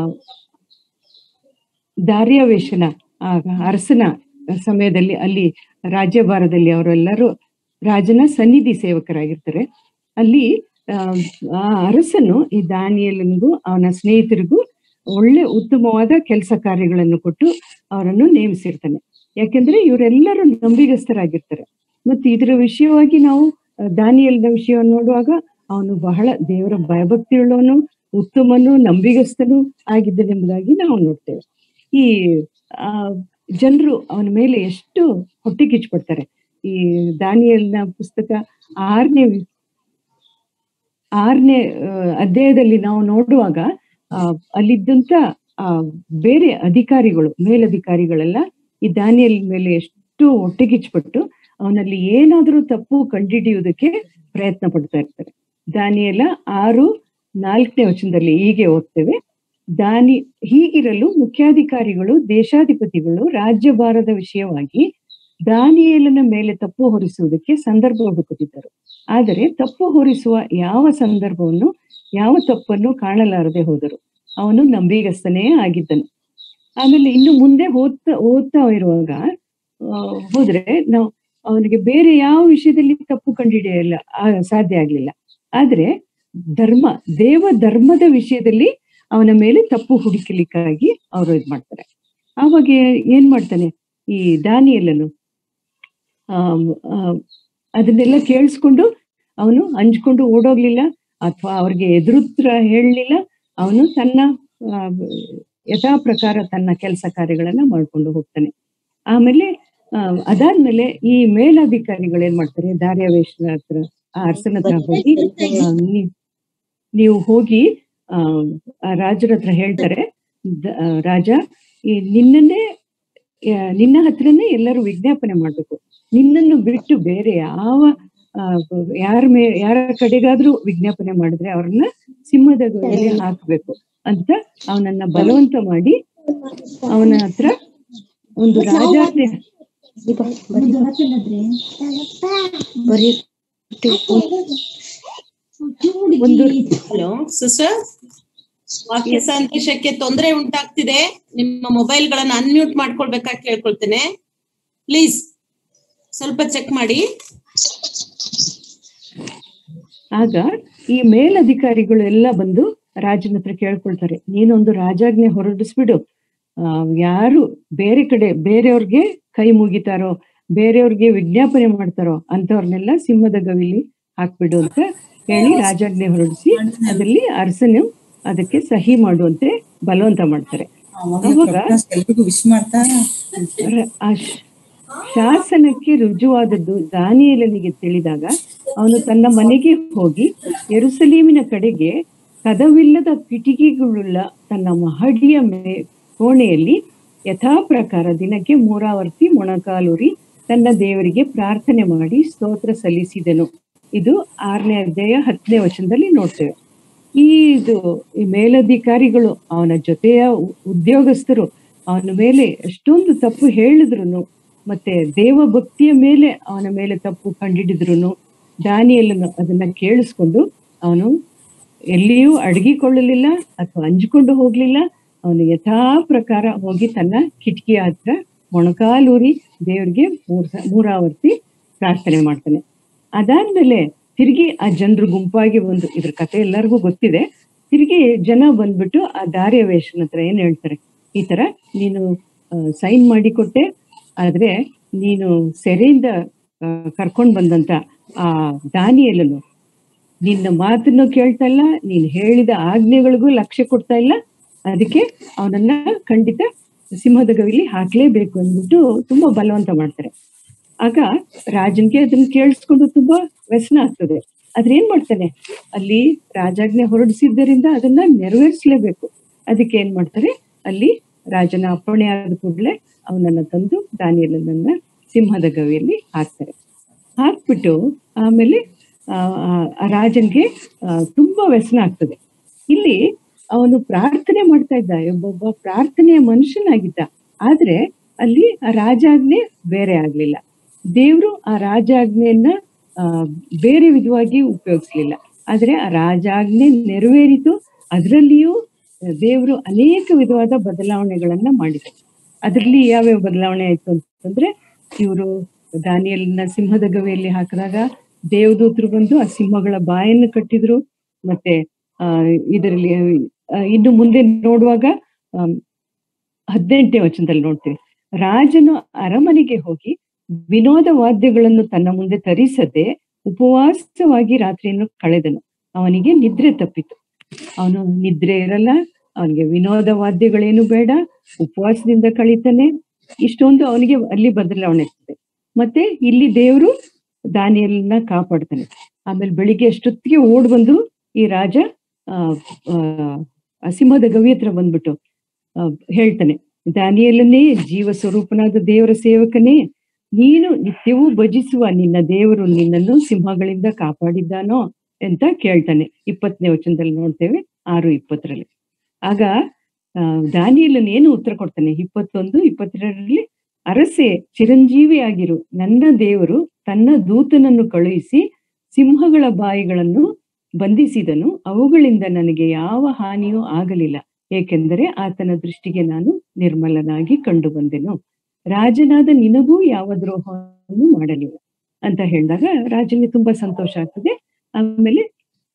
ದಾರ್ಯಾವೇಶನ ಆ ಅರಸನ ಸಮಯದಲ್ಲಿ ಅಲ್ಲಿ ರಾಜ್ಯಭಾರದಲ್ಲಿ ಅವರೆಲ್ಲರೂ ರಾಜನ ಸನ್ನಿಧಿ ಸೇವಕರಾಗಿರ್ತಾರೆ ಅಲ್ಲಿ ಆ, ಆ ಅರಸನು ಈ ದಾನಿಯಲನಿಗೂ ಅವನ ಸ್ನೇಹಿತರಿಗೂ ಒಳ್ಳೆ ಉತ್ತಮವಾದ ಕೆಲಸ ಕಾರ್ಯಗಳನ್ನು ಕೊಟ್ಟು ಅವರನ್ನು ನೇಮಿಸಿರ್ತಾನೆ ಯಾಕೆಂದ್ರೆ ಇವರೆಲ್ಲರೂ ನಂಬಿಗಸ್ತರಾಗಿರ್ತಾರೆ ಮತ್ತು ಇದರ ವಿಷಯವಾಗಿ ನಾವು ಆ, ದಾನಿಯೇಲನ ವಿಷಯವನ್ನು ನೋಡುವಾಗ ಅವನು ಬಹಳ ದೇವರ ಭಯಭಕ್ತಿಯುಳ್ಳವನು ಉತ್ತಮನು ನಂಬಿಗಸ್ತನು ಆಗಿದ್ದನೆಂಬುದಾಗಿ ನಾವು ನೋಡ್ತೇವೆ ಈ ಆ ಜನರು ಅವನ ಮೇಲೆ ಎಷ್ಟು ಹೊಟ್ಟೆ ಕಿಚ್ಪಡ್ತಾರೆ ಈ ದಾನಿಯಲ್ನ ಪುಸ್ತಕ ಆರನೇ ಆರನೇ ಅಧ್ಯಾಯದಲ್ಲಿ ನಾವು ನೋಡುವಾಗ ಆ ಅಲ್ಲಿದ್ದಂತ ಆ ಬೇರೆ ಅಧಿಕಾರಿಗಳು ಮೇಲಧಿಕಾರಿಗಳೆಲ್ಲ ಈ ದಾನಿಯಲ್ ಮೇಲೆ ಎಷ್ಟು ಹೊಟ್ಟೆ ಕಿಚ್ಪಟ್ಟು ಅವನಲ್ಲಿ ಏನಾದರೂ ತಪ್ಪು ಕಂಡುಹಿಡಿಯುವುದಕ್ಕೆ ಪ್ರಯತ್ನ ಪಡ್ತಾ ಇರ್ತಾರೆ ದಾನಿಯಲ ಆರು ನಾಲ್ಕನೇ ವಚನದಲ್ಲಿ ಹೀಗೆ ಓದ್ತೇವೆ ದಾನಿ ಹೀಗಿರಲು ಮುಖ್ಯಾಧಿಕಾರಿಗಳು ದೇಶಾಧಿಪತಿಗಳು ರಾಜ್ಯಭಾರದ ವಿಷಯವಾಗಿ ದಾನಿಯೇಲನ ಮೇಲೆ ತಪ್ಪು ಹೊರಿಸುವುದಕ್ಕೆ ಸಂದರ್ಭ ಹುಡುಕುತ್ತಿದ್ದರು ಆದರೆ ತಪ್ಪು ಹೊರಿಸುವ ಯಾವ ಸಂದರ್ಭವನ್ನು ಯಾವ ತಪ್ಪನ್ನು ಕಾಣಲಾರದೆ ಹೋದರು ಅವನು ನಂಬಿಗಸ್ತನೇ ಆಗಿದ್ದನು ಆಮೇಲೆ ಇನ್ನು ಮುಂದೆ ಓದ್ತಾ ಓದ್ತಾ ಇರುವಾಗ ಆ, ಹೋದ್ರೆ ನಾವು ಅವನಿಗೆ ಬೇರೆ ಯಾವ ವಿಷಯದಲ್ಲಿ ತಪ್ಪು ಕಂಡುಹಿಡಿಯಲ್ಲ ಆ, ಸಾಧ್ಯ ಆಗ್ಲಿಲ್ಲ ಆದ್ರೆ ಧರ್ಮ ದೇವ ಧರ್ಮದ ವಿಷಯದಲ್ಲಿ ಅವನ ಮೇಲೆ ತಪ್ಪು ಹುಡುಕಲಿಕ್ಕಾಗಿ ಅವರು ಇದ್ ಮಾಡ್ತಾರೆ ಆವಾಗ ಏನ್ ಮಾಡ್ತಾನೆ ಈ ದಾನಿಯಲ್ಲನು ಆಮ್, ಆ, ಅದನ್ನೆಲ್ಲ ಕೇಳಿಸ್ಕೊಂಡು ಅವನು ಅಂಜ್ಕೊಂಡು ಓಡೋಗ್ಲಿಲ್ಲ ಅಥವಾ ಅವ್ರಿಗೆ ಎದುರುತ್ರ ಹೇಳಲಿಲ್ಲ ಅವನು ತನ್ನ ಆ, ಯಥಾ ಪ್ರಕಾರ ತನ್ನ ಕೆಲಸ ಕಾರ್ಯಗಳನ್ನ ಮಾಡ್ಕೊಂಡು ಹೋಗ್ತಾನೆ ಆಮೇಲೆ ಆ, ಅದಾದ್ಮೇಲೆ ಈ ಮೇಲಧಿಕಾರಿಗಳು ಏನ್ ಮಾಡ್ತಾರೆ ದಾರ್ಯಾವೇಶನ ಹತ್ರ ಆ ಅರಸನ ಹತ್ರ ಹೋಗಿ ಆ, ನೀ- ನೀವು ಹೋಗಿ ಆ ಆ ರಾಜರ ಹತ್ರ ಹೇಳ್ತಾರೆ ದ- ಆ, ರಾಜ ಈ ನಿನ್ನನ್ನೇ ಆ, ನಿನ್ನ ಹತ್ರನೇ ಎಲ್ಲರೂ ವಿಜ್ಞಾಪನೆ ಮಾಡ್ಬೇಕು ನಿನ್ನನ್ನು ಬಿಟ್ಟು ಬೇರೆ ಯಾವ ಆ, ಯಾರ ಮೇ ಯಾರ ಕಡೆಗಾದ್ರೂ ವಿಜ್ಞಾಪನೆ ಮಾಡಿದ್ರೆ ಅವ್ರನ್ನ ಸಿಂಹದ ಗುಹೆಗೆ ಹಾಕ್ಬೇಕು ಅಂತ ಅವನನ್ನ ಬಲವಂತ ಮಾಡಿ ಅವನ ಹತ್ರ ಒಂದು ರಾಜಾಜ್ಞೆ ಒಂದು ಹಲೋ ಸಿಸ್ಟರ್ ವಾಕ್ಯ ಸಂದೇಶಕ್ಕೆ ತೊಂದರೆ ಉಂಟಾಗ್ತಿದೆ ನಿಮ್ಮ ಮೊಬೈಲ್ ಗಳನ್ನ ಅನ್ಮ್ಯೂಟ್ ಮಾಡ್ಕೊಳ್ಬೇಕಾಗಿ ಕೇಳ್ಕೊಳ್ತೇನೆ ಪ್ಲೀಸ್ ಸ್ವಲ್ಪ ಚೆಕ್ ಮಾಡಿ ಆಗ ಈ ಮೇಲಧಿಕಾರಿಗಳು ಎಲ್ಲ ಬಂದು ರಾಜನ ಹತ್ರ ಕೇಳ್ಕೊಳ್ತಾರೆ ನೀನೊಂದು ರಾಜಾಜ್ಞೆ ಹೊರಡಿಸ್ಬಿಡು ಆ, ಯಾರು ಬೇರೆ ಕಡೆ ಬೇರೆಯವ್ರಿಗೆ ಕೈ ಮುಗಿತಾರೋ ಬೇರೆಯವ್ರಿಗೆ ವಿಜ್ಞಾಪನೆ ಮಾಡ್ತಾರೋ ಅಂತವ್ರನ್ನೆಲ್ಲ ಸಿಂಹದ ಗವಿಲಿ ಹಾಕ್ಬಿಡು ಅಂತ ಹೇಳಿ ರಾಜಾಜ್ಞೆ ಹೊರಡಿಸಿ ಅದರಲ್ಲಿ ಅರಸನು ಅದಕ್ಕೆ ಸಹಿ ಮಾಡುವಂತೆ ಬಲವಂತ ಮಾಡ್ತಾರೆ ಅವಾಗ ಎಲ್ರಿಗೂ ವಿಶ್ ಮಾಡ್ತಾ ರ- ಆ ಶ್- ಶಾಸನಕ್ಕೆ ರುಜುವಾದದ್ದು ದಾನಿಯೇಲನಿಗೆ ತಿಳಿದಾಗ ಅವನು ತನ್ನ ಮನೆಗೆ ಹೋಗಿ ಯೆರೂಸಲೇಮಿನ ಕಡೆಗೆ ಕದವಿಲ್ಲದ ಕಿಟಿಕಿಗಳುಳ್ಳ ತನ್ನ ಮಹಡಿಯ ಮೇ ಕೋಣೆಯಲ್ಲಿ ಯಥಾ ಪ್ರಕಾರ ದಿನಕ್ಕೆ ಮೂರಾವರ್ತಿ ಮೊಣಕಾಲೂರಿ ತನ್ನ ದೇವರಿಗೆ ಪ್ರಾರ್ಥನೆ ಮಾಡಿ ಸ್ತೋತ್ರ ಸಲ್ಲಿಸಿದನು ಇದು ಆರನೇ ಅಧ್ಯಾಯ ಹತ್ತನೇ ವಚನದಲ್ಲಿ ನೋಡ್ತೇವೆ ಈ ಇದು ಈ ಮೇಲಧಿಕಾರಿಗಳು ಅವನ ಜೊತೆಯ ಉ- ಉದ್ಯೋಗಸ್ಥರು ಅವನ ಮೇಲೆ ಎಷ್ಟೊಂದು ತಪ್ಪು ಹೇಳಿದ್ರು ಮತ್ತೆ ದೇವ ಭಕ್ತಿಯ ಮೇಲೆ ಅವನ ಮೇಲೆ ತಪ್ಪು ಕಂಡಿಡಿದ್ರು ದಾನಿಯಲ್ಲನು ಅದನ್ನ ಕೇಳಿಸ್ಕೊಂಡು ಅವನು ಎಲ್ಲಿಯೂ ಅಡಗಿಕೊಳ್ಳಲಿಲ್ಲ ಅಥವಾ ಅಂಜಿಕೊಂಡು ಹೋಗ್ಲಿಲ್ಲ ಅವನು ಯಥಾ ಪ್ರಕಾರ ಹೋಗಿ ತನ್ನ ಕಿಟಕಿಯ ಹತ್ರ ಮೊಣಕಾಲೂರಿ ದೇವರಿಗೆ ಮೂರ್ ಸ- ಮೂರಾವರ್ತಿ ಪ್ರಾರ್ಥನೆ ಮಾಡ್ತಾನೆ ಅದಾದ್ಮೇಲೆ ತಿರುಗಿ ಆ ಜನರು ಗುಂಪಾಗಿ ಬಂದು ಇದ್ರ ಕತೆ ಎಲ್ಲರಿಗೂ ಗೊತ್ತಿದೆ ತಿರುಗಿ ಜನ ಬಂದ್ಬಿಟ್ಟು ಆ ದಾರ್ಯವೇಶನ ಹತ್ರ ಏನ್ ಹೇಳ್ತಾರೆ ಈ ತರ ನೀನು ಸೈನ್ ಮಾಡಿ ಕೊಟ್ಟೆ ಆದ್ರೆ ನೀನು ಸೆರೆಯಿಂದ ಆ, ಕರ್ಕೊಂಡ್ ಬಂದಂತ ಆ ದಾನಿಯಲ್ಲನು ನಿನ್ನ ಮಾತನ್ನು ಕೇಳ್ತಾ ಇಲ್ಲ ನೀನ್ ಹೇಳಿದ ಆಜ್ಞೆಗಳಿಗೂ ಲಕ್ಷ್ಯ ಕೊಡ್ತಾ ಇಲ್ಲ ಅದಕ್ಕೆ ಅವನನ್ನ ಖಂಡಿತ ಸಿಂಹದ ಗವಿಲಿ ಹಾಕ್ಲೇಬೇಕು ಅಂದ್ಬಿಟ್ಟು ತುಂಬಾ ಬಲವಂತ ಮಾಡ್ತಾರೆ ಆಗ ರಾಜನ್ಗೆ ಅದನ್ನ ಕೇಳಿಸ್ಕೊಂಡು ತುಂಬಾ ವ್ಯಸನ ಆಗ್ತದೆ ಆದ್ರೆ ಏನ್ ಮಾಡ್ತಾನೆ ಅಲ್ಲಿ ರಾಜಾಜ್ಞೆ ಹೊರಡಿಸಿದ್ದರಿಂದ ಅದನ್ನ ನೆರವೇರಿಸಲೇಬೇಕು ಅದಕ್ಕೆ ಏನ್ ಮಾಡ್ತಾರೆ ಅಲ್ಲಿ ರಾಜನ ಅಪ್ಪಣೆ ಆದ ಕೂಡಲೇ ಅವನನ್ನ ತಂದು ದಾನಿಯಲನ್ನ ಸಿಂಹದ ಗವಿಯಲ್ಲಿ ಹಾಕ್ತಾರೆ ಹಾಕ್ಬಿಟ್ಟು ಆಮೇಲೆ ಆ ಆ- ಆ ರಾಜನ್ಗೆ ಆ, ತುಂಬಾ ವ್ಯಸನ ಆಗ್ತದೆ ಇಲ್ಲಿ ಅವನು ಪ್ರಾರ್ಥನೆ ಮಾಡ್ತಾ ಇದ್ದ ಒಬ್ಬೊಬ್ಬ ಪ್ರಾರ್ಥನೆಯ ಮನುಷ್ಯನಾಗಿದ್ದ ಆದ್ರೆ ಅಲ್ಲಿ ಆ ರಾಜಾಜ್ಞೆ ಬೇರೆ ಆಗ್ಲಿಲ್ಲ ದೇವ್ರು ಆ ರಾಜಾಜ್ಞೆಯನ್ನ ಆ ಬೇರೆ ವಿಧವಾಗಿ ಉಪಯೋಗಿಸ್ಲಿಲ್ಲ ಆದ್ರೆ ಆ ರಾಜಾಜ್ಞೆ ನೆರವೇರಿತು ಅದರಲ್ಲಿಯೂ ದೇವರು ಅನೇಕ ವಿಧವಾದ ಬದಲಾವಣೆಗಳನ್ನ ಮಾಡಿದ್ರು ಅದರಲ್ಲಿ ಯಾವ್ಯಾವ ಬದಲಾವಣೆ ಆಯ್ತು ಅಂತಂದ್ರೆ ಇವರು ದಾನಿಯಲ್ನ ಸಿಂಹದ ಗವಿಯಲ್ಲಿ ಹಾಕಿದಾಗ ದೇವದೂತರು ಬಂದು ಆ ಸಿಂಹಗಳ ಬಾಯನ್ನು ಕಟ್ಟಿದ್ರು ಮತ್ತೆ ಆ ಇದರಲ್ಲಿ ಆ, ಇನ್ನು ಮುಂದೆ ನೋಡುವಾಗ ಆಮ್, ಹದಿನೆಂಟನೇ ವಚನದಲ್ಲಿ ನೋಡ್ತೇವೆ ರಾಜನು ಅರಮನೆಗೆ ಹೋಗಿ ವಿನೋದ ವಾದ್ಯಗಳನ್ನು ತನ್ನ ಮುಂದೆ ತರಿಸದೆ ಉಪವಾಸವಾಗಿ ರಾತ್ರಿಯನ್ನು ಕಳೆದನು ಅವನಿಗೆ ನಿದ್ರೆ ತಪ್ಪಿತು ಅವನು ನಿದ್ರೆ ಇರಲ್ಲ ಅವನಿಗೆ ವಿನೋದ ವಾದ್ಯಗಳೇನು ಬೇಡ ಉಪವಾಸದಿಂದ ಕಳೀತಾನೆ ಇಷ್ಟೊಂದು ಅವನಿಗೆ ಅಲ್ಲಿ ಬದಲಾವಣೆ ಇರ್ತದೆ ಮತ್ತೆ ಇಲ್ಲಿ ದೇವರು ದಾನಿಯಲ್ನ ಕಾಪಾಡ್ತಾನೆ ಆಮೇಲೆ ಬೆಳಿಗ್ಗೆ ಅಷ್ಟೊತ್ತಿಗೆ ಓಡ್ ಬಂದು ಈ ರಾಜ ಆ ಆ, ಆ ಸಿಂಹದ ಗವಿ ಹತ್ರ ಬಂದ್ಬಿಟ್ಟು ಆ, ಹೇಳ್ತಾನೆ ದಾನಿಯಲ್ಲನೇ ಜೀವ ಸ್ವರೂಪನಾದ ದೇವರ ಸೇವಕನೇ ನೀನು ನಿತ್ಯವೂ ಭಜಿಸುವ ನಿನ್ನ ದೇವರು ನಿನ್ನನ್ನು ಸಿಂಹಗಳಿಂದ ಕಾಪಾಡಿದ್ದಾನೋ ಅಂತ ಕೇಳ್ತಾನೆ ಇಪ್ಪತ್ತನೇ ವಚನದಲ್ಲಿ ನೋಡ್ತೇವೆ ಆರು ಇಪ್ಪತ್ತರಲ್ಲಿ ಆಗ ಆ, ದಾನಿಯೇಲನು ಏನು ಉತ್ತರ ಕೊಡ್ತಾನೆ ಇಪ್ಪತ್ತೊಂದು ಇಪ್ಪತ್ತೆರಡರಲ್ಲಿ ಅರಸೆ ಚಿರಂಜೀವಿಯಾಗಿರು ನನ್ನ ದೇವರು ತನ್ನ ದೂತನನ್ನು ಕಳುಹಿಸಿ ಸಿಂಹಗಳ ಬಾಯಿಗಳನ್ನು ಬಂಧಿಸಿದನು ಅವುಗಳಿಂದ ನನಗೆ ಯಾವ ಹಾನಿಯೂ ಆಗಲಿಲ್ಲ ಏಕೆಂದರೆ ಆತನ ದೃಷ್ಟಿಗೆ ನಾನು ನಿರ್ಮಲನಾಗಿ ಕಂಡು ಬಂದೆನು ರಾಜನಾದ ನಿನಗೂ ಯಾವ ದ್ರೋಹವನ್ನು ಮಾಡಲಿಲ್ಲ ಅಂತ ಹೇಳಿದಾಗ ರಾಜನಿಗೆ ತುಂಬಾ ಸಂತೋಷ ಆಗ್ತದೆ ಆಮೇಲೆ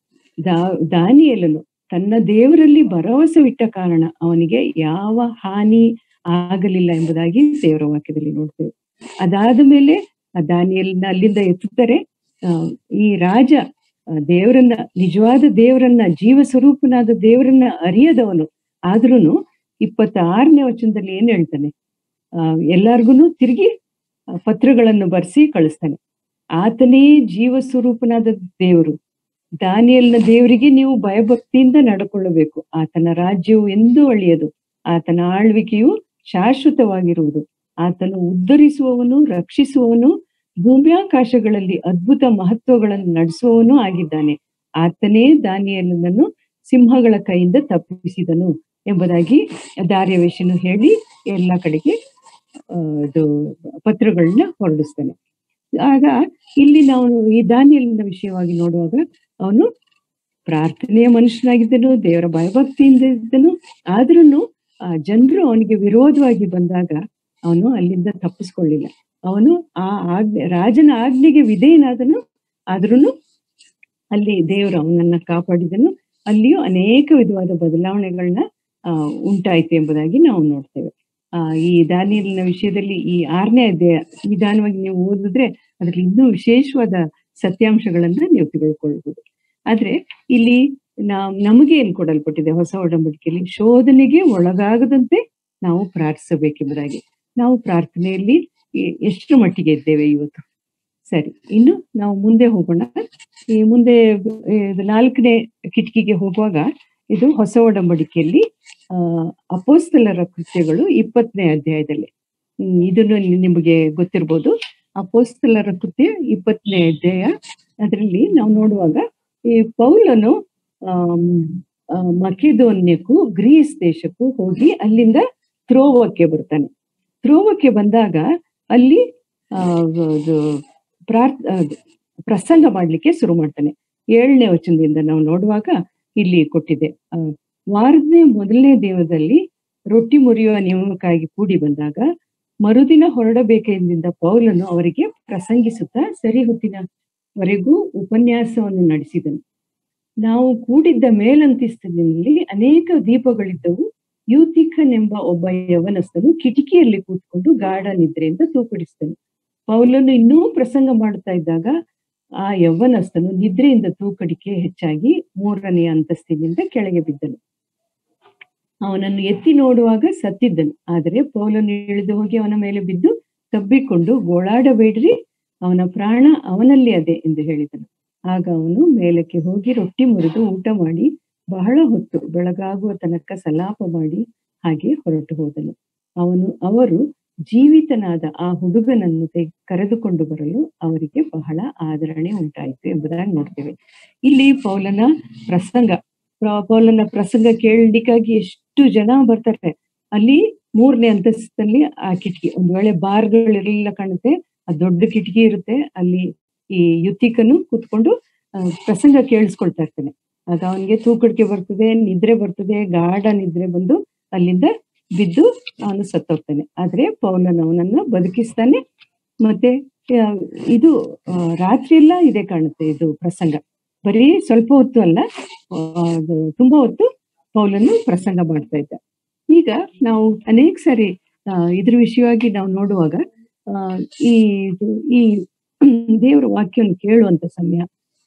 ದಾ ದಾನಿಯೇಲನು ತನ್ನ ದೇವರಲ್ಲಿ ಭರವಸೆ ಇಟ್ಟ ಕಾರಣ ಅವನಿಗೆ ಯಾವ ಹಾನಿ ಆಗಲಿಲ್ಲ ಎಂಬುದಾಗಿ ದೇವರ ವಾಕ್ಯದಲ್ಲಿ ನೋಡ್ತೇವೆ ಅದಾದ ಮೇಲೆ ಆ ದಾನಿಯಲ್ನ ಅಲ್ಲಿಂದ ಎತ್ತುತ್ತಾರೆ ಆ, ಈ ರಾಜ ಆ, ದೇವರನ್ನ ನಿಜವಾದ ದೇವರನ್ನ ಜೀವ ಸ್ವರೂಪನಾದ ದೇವರನ್ನ ಅರಿಯದವನು ಆದ್ರೂನು ಇಪ್ಪತ್ತಾರನೇ ವಚನದಲ್ಲಿ ಏನ್ ಹೇಳ್ತಾನೆ ಆ ಎಲ್ಲಾರ್ಗುನು ತಿರುಗಿ ಆ, ಪತ್ರಗಳನ್ನು ಬರೆಸಿ ಕಳಿಸ್ತಾನೆ ಆತನೇ ಜೀವ ಸ್ವರೂಪನಾದ ದೇವರು ದಾನಿಯಲ್ನ ದೇವರಿಗೆ ನೀವು ಭಯಭಕ್ತಿಯಿಂದ ನಡ್ಕೊಳ್ಳಬೇಕು ಆತನ ರಾಜ್ಯವು ಎಂದೂ ಅಳಿಯದು ಆತನ ಆಳ್ವಿಕೆಯು ಶಾಶ್ವತವಾಗಿರುವುದು ಆತನು ಉದ್ಧರಿಸುವವನು ರಕ್ಷಿಸುವವನು ಭೂಮ್ಯಾಕಾಶಗಳಲ್ಲಿ ಅದ್ಭುತ ಮಹತ್ವಗಳನ್ನು ನಡೆಸುವವನು ಆಗಿದ್ದಾನೆ ಆತನೇ ದಾನಿಯಲನನ್ನು ಸಿಂಹಗಳ ಕೈಯಿಂದ ತಪ್ಪಿಸಿದನು ಎಂಬುದಾಗಿ ದಾರ್ಯವೇಶನು ಹೇಳಿ ಎಲ್ಲ ಕಡೆಗೆ ಆ, ಇದು ಪತ್ರಗಳನ್ನ ಹೊರಡಿಸ್ತಾನೆ ಆಗ ಇಲ್ಲಿ ನಾವು ಈ ದಾನಿಯಲಿನ ವಿಷಯವಾಗಿ ನೋಡುವಾಗ ಅವನು ಪ್ರಾರ್ಥನೆಯ ಮನುಷ್ಯನಾಗಿದ್ದನು ದೇವರ ಭಯಭಕ್ತಿಯಿಂದ ಇದ್ದನು ಆದ್ರೂ ಆ ಜನರು ಅವನಿಗೆ ವಿರೋಧವಾಗಿ ಬಂದಾಗ ಅವನು ಅಲ್ಲಿಂದ ತಪ್ಪಿಸ್ಕೊಳ್ಳಿಲ್ಲ ಅವನು ಆ ಆಜ್ಞೆ ರಾಜನ ಆಜ್ಞೆಗೆ ವಿಧೇಯನಾದನು ಆದ್ರೂ ಅಲ್ಲಿ ದೇವರು ಅವನನ್ನ ಕಾಪಾಡಿದನು ಅಲ್ಲಿಯೂ ಅನೇಕ ವಿಧವಾದ ಬದಲಾವಣೆಗಳನ್ನ ಆ ಉಂಟಾಯ್ತು ಎಂಬುದಾಗಿ ನಾವು ನೋಡ್ತೇವೆ ಆ ಈ ದಾನಿಯಲಿನ ವಿಷಯದಲ್ಲಿ ಈ ಆರನೇ ಅಧ್ಯಾಯ ನಿಧಾನವಾಗಿ ನೀವು ಓದಿದ್ರೆ ಅದ್ರಲ್ಲಿ ಇನ್ನೂ ವಿಶೇಷವಾದ ಸತ್ಯಾಂಶಗಳನ್ನ ನೀವು ತಿಳ್ಕೊಳ್ಬಹುದು ಆದ್ರೆ ಇಲ್ಲಿ ನಾವ್ ನಮಗೆ ಏನ್ ಕೊಡಲ್ಪಟ್ಟಿದೆ ಹೊಸ ಒಡಂಬಡಿಕೆಯಲ್ಲಿ ಶೋಧನೆಗೆ ಒಳಗಾಗದಂತೆ ನಾವು ಪ್ರಾರ್ಥಿಸಬೇಕೆಂಬುದಾಗಿ ನಾವು ಪ್ರಾರ್ಥನೆಯಲ್ಲಿ ಎ- ಎಷ್ಟು ಮಟ್ಟಿಗೆ ಇದ್ದೇವೆ ಇವತ್ತು ಸರಿ ಇನ್ನು ನಾವು ಮುಂದೆ ಹೋಗೋಣ ಈ ಮುಂದೆ ಇದು ನಾಲ್ಕನೇ ಕಿಟಕಿಗೆ ಹೋಗುವಾಗ ಇದು ಹೊಸ ಒಡಂಬಡಿಕೆಯಲ್ಲಿ ಆ ಅಪೋಸ್ತಲರ ಕೃತ್ಯಗಳು ಇಪ್ಪತ್ತನೇ ಅಧ್ಯಾಯದಲ್ಲಿ ಹ್ಮ್, ಇದನ್ನು ನಿ- ನಿಮಗೆ ಗೊತ್ತಿರ್ಬೋದು ಅಪೋಸ್ತಲರ ಕೃತ್ಯ ಇಪ್ಪತ್ತನೇ ಅಧ್ಯಾಯ ಅದರಲ್ಲಿ ನಾವು ನೋಡುವಾಗ ಈ ಪೌಲನು ಆಮ್, ಆ, ಮಕೆದೋನ್ಯಕ್ಕೂ ಗ್ರೀಸ್ ದೇಶಕ್ಕೂ ಹೋಗಿ ಅಲ್ಲಿಂದ ತ್ರೋವಕ್ಕೆ ಬರ್ತಾನೆ ತ್ರೋವಕ್ಕೆ ಬಂದಾಗ ಅಲ್ಲಿ ಆ, ಅದು ಪ್ರಾರ್ಥ ಅದು ಪ್ರಸಂಗ ಮಾಡ್ಲಿಕ್ಕೆ ಶುರು ಮಾಡ್ತಾನೆ ಏಳನೇ ವಚನದಿಂದ ನಾವು ನೋಡುವಾಗ ಇಲ್ಲಿ ಕೊಟ್ಟಿದೆ ಆ, ವಾರನೇ ಮೊದಲನೇ ದಿನದಲ್ಲಿ ರೊಟ್ಟಿ ಮುರಿಯುವ ನಿಯಮಕ್ಕಾಗಿ ಕೂಡಿ ಬಂದಾಗ ಮರುದಿನ ಹೊರಡಬೇಕೆಂದಿಂದ ಪೌಲನು ಅವರಿಗೆ ಪ್ರಸಂಗಿಸುತ್ತಾ ಸರಿ ಹೊತ್ತಿನವರೆಗೂ ಉಪನ್ಯಾಸವನ್ನು ನಡೆಸಿದನು ನಾವು ಕೂಡಿದ್ದ ಮೇಲಂತಿಸ್ತಿನಲ್ಲಿ ಅನೇಕ ದೀಪಗಳಿದ್ದವು ಯೂತಿಕನೆಂಬ ಒಬ್ಬ ಯವನಸ್ಥನು ಕಿಟಕಿಯಲ್ಲಿ ಕೂತ್ಕೊಂಡು ಗಾಢ ನಿದ್ರೆಯಿಂದ ತೂಕಡಿಸಿದನು ಪೌಲನು ಇನ್ನೂ ಪ್ರಸಂಗ ಮಾಡ್ತಾ ಇದ್ದಾಗ ಆ ಯೌವನಸ್ಥನು ನಿದ್ರೆಯಿಂದ ತೂಕಡಿಕೆ ಹೆಚ್ಚಾಗಿ ಮೂರನೆಯ ಅಂತಸ್ತಿನಿಂದ ಕೆಳಗೆ ಬಿದ್ದನು ಅವನನ್ನು ಎತ್ತಿ ನೋಡುವಾಗ ಸತ್ತಿದ್ದನು ಆದರೆ ಪೌಲನು ಇಳಿದು ಹೋಗಿ ಅವನ ಮೇಲೆ ಬಿದ್ದು ತಬ್ಬಿಕೊಂಡು ಗೋಳಾಡಬೇಡ್ರಿ ಅವನ ಪ್ರಾಣ ಅವನಲ್ಲಿ ಅದೆ ಎಂದು ಹೇಳಿದನು ಆಗ ಅವನು ಮೇಲಕ್ಕೆ ಹೋಗಿ ರೊಟ್ಟಿ ಮುರಿದು ಊಟ ಮಾಡಿ ಬಹಳ ಹೊತ್ತು ಬೆಳಗಾಗುವ ತನಕ ಸಲಾಪ ಮಾಡಿ ಹಾಗೆ ಹೊರಟು ಹೋದನು ಅವನು ಅವರು ಜೀವಿತನಾದ ಆ ಹುಡುಗನನ್ನು ತೆಗ್- ಕರೆದುಕೊಂಡು ಬರಲು ಅವರಿಗೆ ಬಹಳ ಆದರಣೆ ಉಂಟಾಯಿತು ಎಂಬುದಾಗಿ ನೋಡ್ತೇವೆ ಇಲ್ಲಿ ಪೌಲನ ಪ್ರಸಂಗ ಪ್ರ- ಪೌಲನ ಪ್ರಸಂಗ ಕೇಳಲಿಕ್ಕಾಗಿ ಎಷ್ಟು ಜನ ಬರ್ತಾರೆ ಅಲ್ಲಿ ಮೂರನೇ ಅಂತಸ್ತಲ್ಲಿ ಆ ಕಿಟಕಿ ಒಂದ್ ವೇಳೆ ಬಾರ್ಗಳಿರಲಿಲ್ಲ ಕಾಣುತ್ತೆ ಆ ದೊಡ್ಡ ಕಿಟಕಿ ಇರುತ್ತೆ ಅಲ್ಲಿ ಈ ಯುತಿಕನು ಕೂತ್ಕೊಂಡು ಆ, ಪ್ರಸಂಗ ಕೇಳಿಸ್ಕೊಳ್ತಾ ಇರ್ತಾನೆ ಆಗ ಅವನಿಗೆ ತೂಕಡಿಕೆ ಬರ್ತದೆ ನಿದ್ರೆ ಬರ್ತದೆ ಗಾಢ ನಿದ್ರೆ ಬಂದು ಅಲ್ಲಿಂದ ಬಿದ್ದು ಅವನು ಸತ್ತೋಗ್ತಾನೆ ಆದ್ರೆ ಪೌಲನ್ ಅವನನ್ನ ಬದುಕಿಸ್ತಾನೆ ಮತ್ತೆ ಆ, ಇದು ಆ, ರಾತ್ರಿ ಎಲ್ಲ ಇದೆ ಕಾಣುತ್ತೆ ಇದು ಪ್ರಸಂಗ ಬರೀ ಸ್ವಲ್ಪ ಹೊತ್ತು ಅಲ್ಲ ಆ, ಅದು ತುಂಬಾ ಹೊತ್ತು ಪೌಲನ್ನು ಪ್ರಸಂಗ ಮಾಡ್ತಾ ಇದ್ದ ಈಗ ನಾವು ಅನೇಕ ಸಾರಿ ಆ, ಇದ್ರ ವಿಷಯವಾಗಿ ನಾವು ನೋಡುವಾಗ ಆ, ಈ ಇದು ಈ ದೇವರ ವಾಕ್ಯವನ್ನು ಕೇಳುವಂತ ಸಮಯ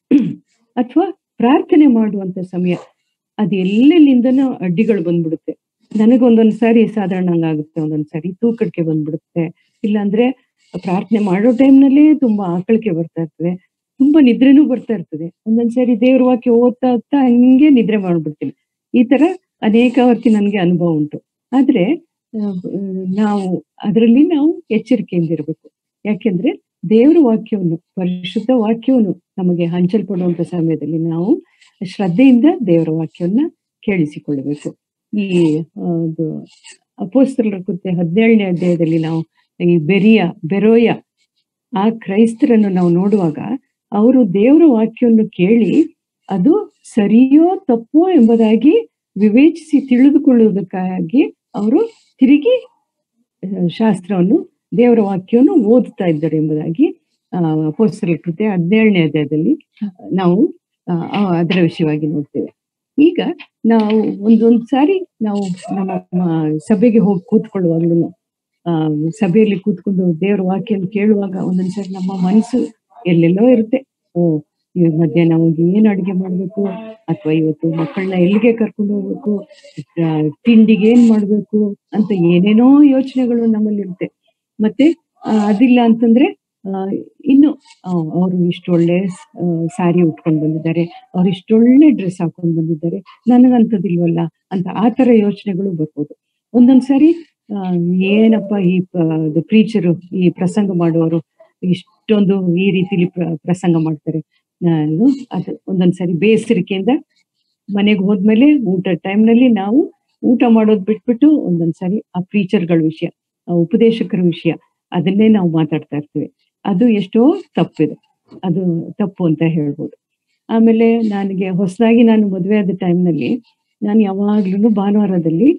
ಅಥವಾ ಪ್ರಾರ್ಥನೆ ಮಾಡುವಂತ ಸಮಯ ಅದು ಎಲ್ಲೆಲ್ಲಿಂದನೂ ಅಡ್ಡಿಗಳು ಬಂದ್ಬಿಡುತ್ತೆ ನನಗೊಂದೊಂದ್ ಸಾರಿ ಸಾಧಾರಣ ಹಂಗಾಗುತ್ತೆ ಒಂದೊಂದ್ ಸಾರಿ ತೂಕಡಿಕೆ ಬಂದ್ಬಿಡುತ್ತೆ ಇಲ್ಲಾಂದ್ರೆ ಪ್ರಾರ್ಥನೆ ಮಾಡೋ ಟೈಮ್ನಲ್ಲೇ ತುಂಬಾ ಆಕಳಿಕೆ ಬರ್ತಾ ಇರ್ತದೆ ತುಂಬಾ ನಿದ್ರೆನೂ ಬರ್ತಾ ಇರ್ತದೆ ಒಂದೊಂದ್ ಸಾರಿ ದೇವ್ರ ವಾಕ್ಯ ಓದ್ತಾ ಓದ್ತಾ ಹಂಗೆ ನಿದ್ರೆ ಮಾಡ್ಬಿಡ್ತೀನಿ ಈ ತರ ಅನೇಕ ಹೊತ್ತಿ ನನ್ಗೆ ಅನುಭವ ಉಂಟು ಆದ್ರೆ ಆ, ನಾವು ಅದರಲ್ಲಿ ನಾವು ಎಚ್ಚರಿಕೆಯಿಂದ ಇರಬೇಕು ಯಾಕೆಂದ್ರೆ ದೇವರ ವಾಕ್ಯವನ್ನು ಪರಿಶುದ್ಧ ವಾಕ್ಯವನ್ನು ನಮಗೆ ಹಂಚಲ್ಪಡುವಂತ ಸಮಯದಲ್ಲಿ ನಾವು ಶ್ರದ್ಧೆಯಿಂದ ದೇವರ ವಾಕ್ಯವನ್ನ ಕೇಳಿಸಿಕೊಳ್ಳಬೇಕು ಈ ಆ, ಇದು ಅಪೋಸ್ತಲರ ಕೃತ್ಯ ಹದಿನೇಳನೇ ಅಧ್ಯಾಯದಲ್ಲಿ ನಾವು ಈ ಬೆರಿಯ ಬೆರೋಯ ಆ ಕ್ರೈಸ್ತರನ್ನು ನಾವು ನೋಡುವಾಗ ಅವರು ದೇವರ ವಾಕ್ಯವನ್ನು ಕೇಳಿ ಅದು ಸರಿಯೋ ತಪ್ಪೋ ಎಂಬುದಾಗಿ ವಿವೇಚಿಸಿ ತಿಳಿದುಕೊಳ್ಳುವುದಕ್ಕಾಗಿ ಅವರು ತಿರುಗಿ ಆ, ಶಾಸ್ತ್ರವನ್ನು ದೇವರ ವಾಕ್ಯವನ್ನು ಓದುತ್ತಾ ಇದ್ದಾರೆ ಎಂಬುದಾಗಿ ಆ ಅಪೋಸ್ತಲರ ಕೃತ್ಯ ಹದಿನೇಳನೇ ಅಧ್ಯಾಯದಲ್ಲಿ ನಾವು ಆ, ಆ, ಅದರ ವಿಷಯವಾಗಿ ನೋಡ್ತೇವೆ ಈಗ ನಾವು ಒಂದೊಂದ್ ಸಾರಿ ನಾವು ನಮ್ಮ ಮ- ಸಭೆಗೆ ಹೋಗಿ ಕೂತ್ಕೊಳ್ಳುವಾಗ್ಲೂ ಆ ಸಭೆಯಲ್ಲಿ ಕೂತ್ಕೊಂಡು ದೇವರ ವಾಕ್ಯ ಕೇಳುವಾಗ ಒಂದೊಂದ್ಸರಿ ನಮ್ಮ ಮನಸ್ಸು ಎಲ್ಲೆಲ್ಲೋ ಇರುತ್ತೆ ಓ ಈ ಮಧ್ಯಾಹ್ನ ಹೋಗಿ ಏನ್ ಅಡಿಗೆ ಮಾಡ್ಬೇಕು ಅಥವಾ ಇವತ್ತು ಮಕ್ಕಳನ್ನ ಎಲ್ಲಿಗೆ ಕರ್ಕೊಂಡು ಹೋಗ್ಬೇಕು ಆ, ತಿಂಡಿಗೆ ಏನ್ ಮಾಡ್ಬೇಕು ಅಂತ ಏನೇನೋ ಯೋಚನೆಗಳು ನಮ್ಮಲ್ಲಿ ಇರುತ್ತೆ ಮತ್ತೆ ಆ, ಅದಿಲ್ಲ ಅಂತಂದ್ರೆ ಆ, ಇನ್ನು ಅವರು ಇಷ್ಟೊಳ್ಳೆ ಆ, ಸಾರಿ ಉಟ್ಕೊಂಡು ಬಂದಿದ್ದಾರೆ ಅವ್ರು ಇಷ್ಟೊಳ್ಳೆ ಡ್ರೆಸ್ ಹಾಕೊಂಡು ಬಂದಿದ್ದಾರೆ ನನಗಂತದಿಲ್ವಲ್ಲ ಅಂತ ಆ ತರ ಯೋಚನೆಗಳು ಬರ್ಬೋದು ಒಂದೊಂದ್ಸಾರಿ ಆ, ಏನಪ್ಪ ಈ ಪ್ರೀಚರು ಈ ಪ್ರಸಂಗ ಮಾಡುವವರು ಇಷ್ಟೊಂದು ಈ ರೀತಿಲಿ ಪ್ರ- ಪ್ರಸಂಗ ಮಾಡ್ತಾರೆ ನಾನು ಅದು ಒಂದೊಂದ್ಸರಿ ಬೇಸರಿಕೆಯಿಂದ ಮನೆಗೆ ಹೋದ್ಮೇಲೆ ಊಟ time ನಲ್ಲಿ ನಾವು ಊಟ ಮಾಡೋದ್ ಬಿಟ್ಬಿಟ್ಟು ಒಂದೊಂದ್ಸರಿ ಆ ಪ್ರೀಚರ್ಗಳ ವಿಷಯ ಆ ಉಪದೇಶಕರ ವಿಷಯ ಅದನ್ನೇ ನಾವು ಮಾತಾಡ್ತಾ ಇರ್ತೀವಿ ಅದು ಎಷ್ಟೋ ತಪ್ಪಿದೆ ಅದು ತಪ್ಪು ಅಂತ ಹೇಳ್ಬೋದು ಆಮೇಲೆ ನನಗೆ ಹೊಸದಾಗಿ ನಾನು ಮದುವೆ ಆದ ಟೈಮ್ನಲ್ಲಿ ನಾನು ಯಾವಾಗ್ಲೂ ಭಾನುವಾರದಲ್ಲಿ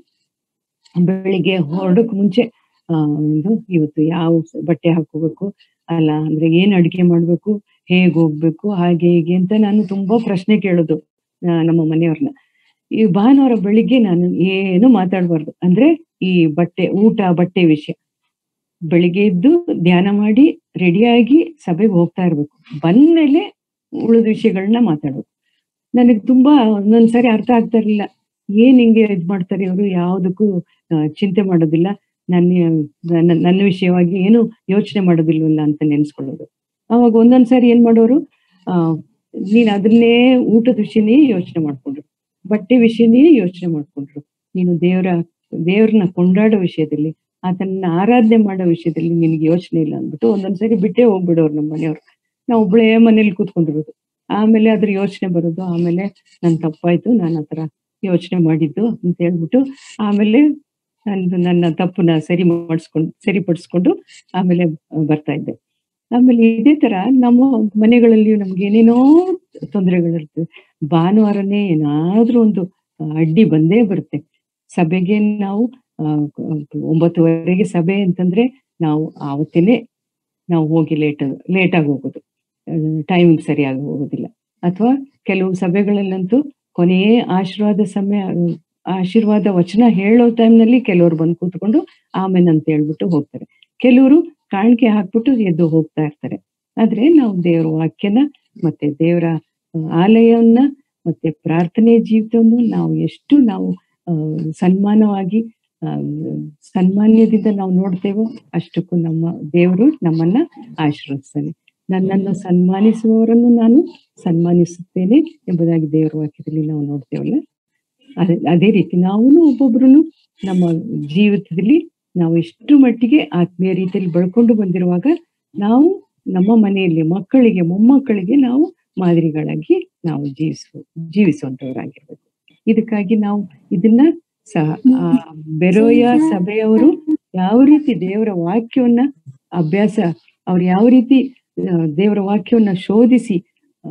ಬೆಳಿಗ್ಗೆ ಹೊರಡಕ್ ಮುಂಚೆ ಆ ಒಂದು ಇವತ್ತು ಯಾವ ಬಟ್ಟೆ ಹಾಕೋಬೇಕು ಅಲ್ಲ ಅಂದ್ರೆ ಏನ್ ಅಡಿಗೆ ಮಾಡ್ಬೇಕು ಹೇಗ್ ಹೋಗ್ಬೇಕು ಹಾಗೆ ಹೀಗೆ ಅಂತ ನಾನು ತುಂಬಾ ಪ್ರಶ್ನೆ ಕೇಳೋದು ಆ, ನಮ್ಮ ಮನೆಯವ್ರನ್ನ ಈ ಭಾನುವಾರ ಬೆಳಿಗ್ಗೆ ನಾನು ಏನು ಮಾತಾಡ್ಬಾರ್ದು ಅಂದ್ರೆ ಈ ಬಟ್ಟೆ ಊಟ ಬಟ್ಟೆ ವಿಷಯ ಬೆಳಿಗ್ಗೆ ಎದ್ದು ಧ್ಯಾನ ಮಾಡಿ ರೆಡಿಯಾಗಿ ಸಭೆಗೆ ಹೋಗ್ತಾ ಇರ್ಬೇಕು ಬಂದ್ಮೇಲೆ ಉಳಿದ ವಿಷಯಗಳನ್ನ ಮಾತಾಡ್ಬೇಕು ನನಗೆ ತುಂಬಾ ಒಂದೊಂದ್ಸರಿ ಅರ್ಥ ಆಗ್ತಾ ಇರ್ಲಿಲ್ಲ ಏನ್ ಹಿಂಗೆ ಇದ್ ಮಾಡ್ತಾರೆ ಇವರು ಯಾವ್ದಕ್ಕೂ ಆ, ಚಿಂತೆ ಮಾಡೋದಿಲ್ಲ ನನ್ನ ನನ್ನ ನನ್ನ ವಿಷಯವಾಗಿ ಏನು ಯೋಚನೆ ಮಾಡೋದಿಲ್ವಲ್ಲ ಅಂತ ನೆನ್ಸ್ಕೊಳ್ಳೋದು ಅವಾಗ ಒಂದೊಂದ್ಸಾರಿ ಏನ್ ಮಾಡೋರು ಆ ನೀನ್ ಅದನ್ನೇ ಊಟದ ವಿಷಯನೇ ಯೋಚನೆ ಮಾಡ್ಕೊಂಡ್ರು ಬಟ್ಟೆ ವಿಷಯನೇ ಯೋಚನೆ ಮಾಡ್ಕೊಂಡ್ರು ನೀನು ದೇವರ ದೇವ್ರನ್ನ ಕೊಂಡಾಡೋ ವಿಷಯದಲ್ಲಿ ಆತನ ಆರಾಧನೆ ಮಾಡೋ ವಿಷಯದಲ್ಲಿ ನಿನಗೆ ಯೋಚನೆ ಇಲ್ಲ ಅಂದ್ಬಿಟ್ಟು ಒಂದೊಂದ್ಸರಿ ಬಿಟ್ಟೇ ಹೋಗ್ಬಿಡೋರು ನಮ್ಮ ಮನೆಯವ್ರು ನಾವು ಒಬ್ಳೇ ಮನೇಲಿ ಕೂತ್ಕೊಂಡಿರೋದು ಆಮೇಲೆ ಅದ್ರ ಯೋಚನೆ ಬರೋದು ಆಮೇಲೆ ನನ್ ತಪ್ಪಾಯ್ತು ನಾನು ಆತರ ಯೋಚನೆ ಮಾಡಿದ್ದು ಅಂತ ಹೇಳ್ಬಿಟ್ಟು ಆಮೇಲೆ ನಂದು ನನ್ನ ತಪ್ಪನ್ನ ಸರಿ ಮಾಡಿಸ್ಕೊಂಡು ಸರಿಪಡಿಸ್ಕೊಂಡು ಆಮೇಲೆ ಆ, ಬರ್ತಾ ಇದ್ದೆ ಆಮೇಲೆ ಇದೇ ತರ ನಮ್ಮ ಮನೆಗಳಲ್ಲಿ ನಮ್ಗೆ ಏನೇನೋ ತೊಂದರೆಗಳಿರ್ತದೆ ಭಾನುವಾರನೇ ಏನಾದ್ರೂ ಒಂದು ಆ, ಅಡ್ಡಿ ಬಂದೇ ಬರುತ್ತೆ ಸಭೆಗೆ ನಾವು ಆ, ಒಂಬತ್ತುವರೆಗೆ ಸಭೆ ಅಂತಂದ್ರೆ ನಾವು ಆವತ್ತೇನೆ ನಾವು ಹೋಗಿ ಲೇಟ್ ಲೇಟ್ ಆಗಿ ಹೋಗೋದು ಟೈಮಿಂಗ್ ಸರಿಯಾಗಿ ಹೋಗೋದಿಲ್ಲ ಅಥವಾ ಕೆಲವು ಸಭೆಗಳಲ್ಲಂತೂ ಕೊನೆಯೇ ಆಶೀರ್ವಾದ ಸಮಯ ಆಶೀರ್ವಾದ ವಚನ ಹೇಳೋ ಟೈಮ್ನಲ್ಲಿ ಕೆಲವರು ಬಂದು ಕೂತ್ಕೊಂಡು ಆಮೇಲೆ ಅಂತ ಹೇಳ್ಬಿಟ್ಟು ಹೋಗ್ತಾರೆ ಕೆಲವರು ಕಾಣಿಕೆ ಹಾಕ್ಬಿಟ್ಟು ಎದ್ದು ಹೋಗ್ತಾ ಇರ್ತಾರೆ ಆದ್ರೆ ನಾವು ದೇವರ ವಾಕ್ಯನ ಮತ್ತೆ ದೇವರ ಆ, ಆಲಯವನ್ನ ಮತ್ತೆ ಪ್ರಾರ್ಥನೆ ಜೀವಿತವನ್ನು ನಾವು ಎಷ್ಟು ನಾವು ಆ, ಸನ್ಮಾನವಾಗಿ ಆ, ಸನ್ಮಾನ್ಯದಿಂದ ನಾವು ನೋಡ್ತೇವೋ ಅಷ್ಟಕ್ಕೂ ನಮ್ಮ ದೇವರು ನಮ್ಮನ್ನ ಆಶೀರ್ವದಿಸ್ತಾನೆ ನನ್ನನ್ನು ಸನ್ಮಾನಿಸುವವರನ್ನು ನಾನು ಸನ್ಮಾನಿಸುತ್ತೇನೆ ಎಂಬುದಾಗಿ ದೇವರ ವಾಕ್ಯದಲ್ಲಿ ನಾವು ನೋಡ್ತೇವಲ್ಲ ಅದೇ ಅದೇ ರೀತಿ ನಾವು ಒಬ್ಬೊಬ್ರು ನಮ್ಮ ಜೀವಿತದಲ್ಲಿ ನಾವು ಎಷ್ಟು ಮಟ್ಟಿಗೆ ಆತ್ಮೀಯ ರೀತಿಯಲ್ಲಿ ಬೆಳ್ಕೊಂಡು ಬಂದಿರುವಾಗ ನಾವು ನಮ್ಮ ಮನೆಯಲ್ಲಿ ಮಕ್ಕಳಿಗೆ ಮೊಮ್ಮಕ್ಕಳಿಗೆ ನಾವು ಮಾದರಿಗಳಾಗಿ ನಾವು ಜೀವಿಸುವ ಜೀವಿಸುವಂತವರಾಗಿರ್ಬೇಕು ಇದಕ್ಕಾಗಿ ನಾವು ಇದನ್ನ ಸಹ ಆ ಬೆರೋಯ ಸಭೆಯವರು ಯಾವ ರೀತಿ ದೇವರ ವಾಕ್ಯವನ್ನ ಅಭ್ಯಾಸ ಅವ್ರು ಯಾವ ರೀತಿ ಆ, ದೇವರ ವಾಕ್ಯವನ್ನ ಶೋಧಿಸಿ ಆ,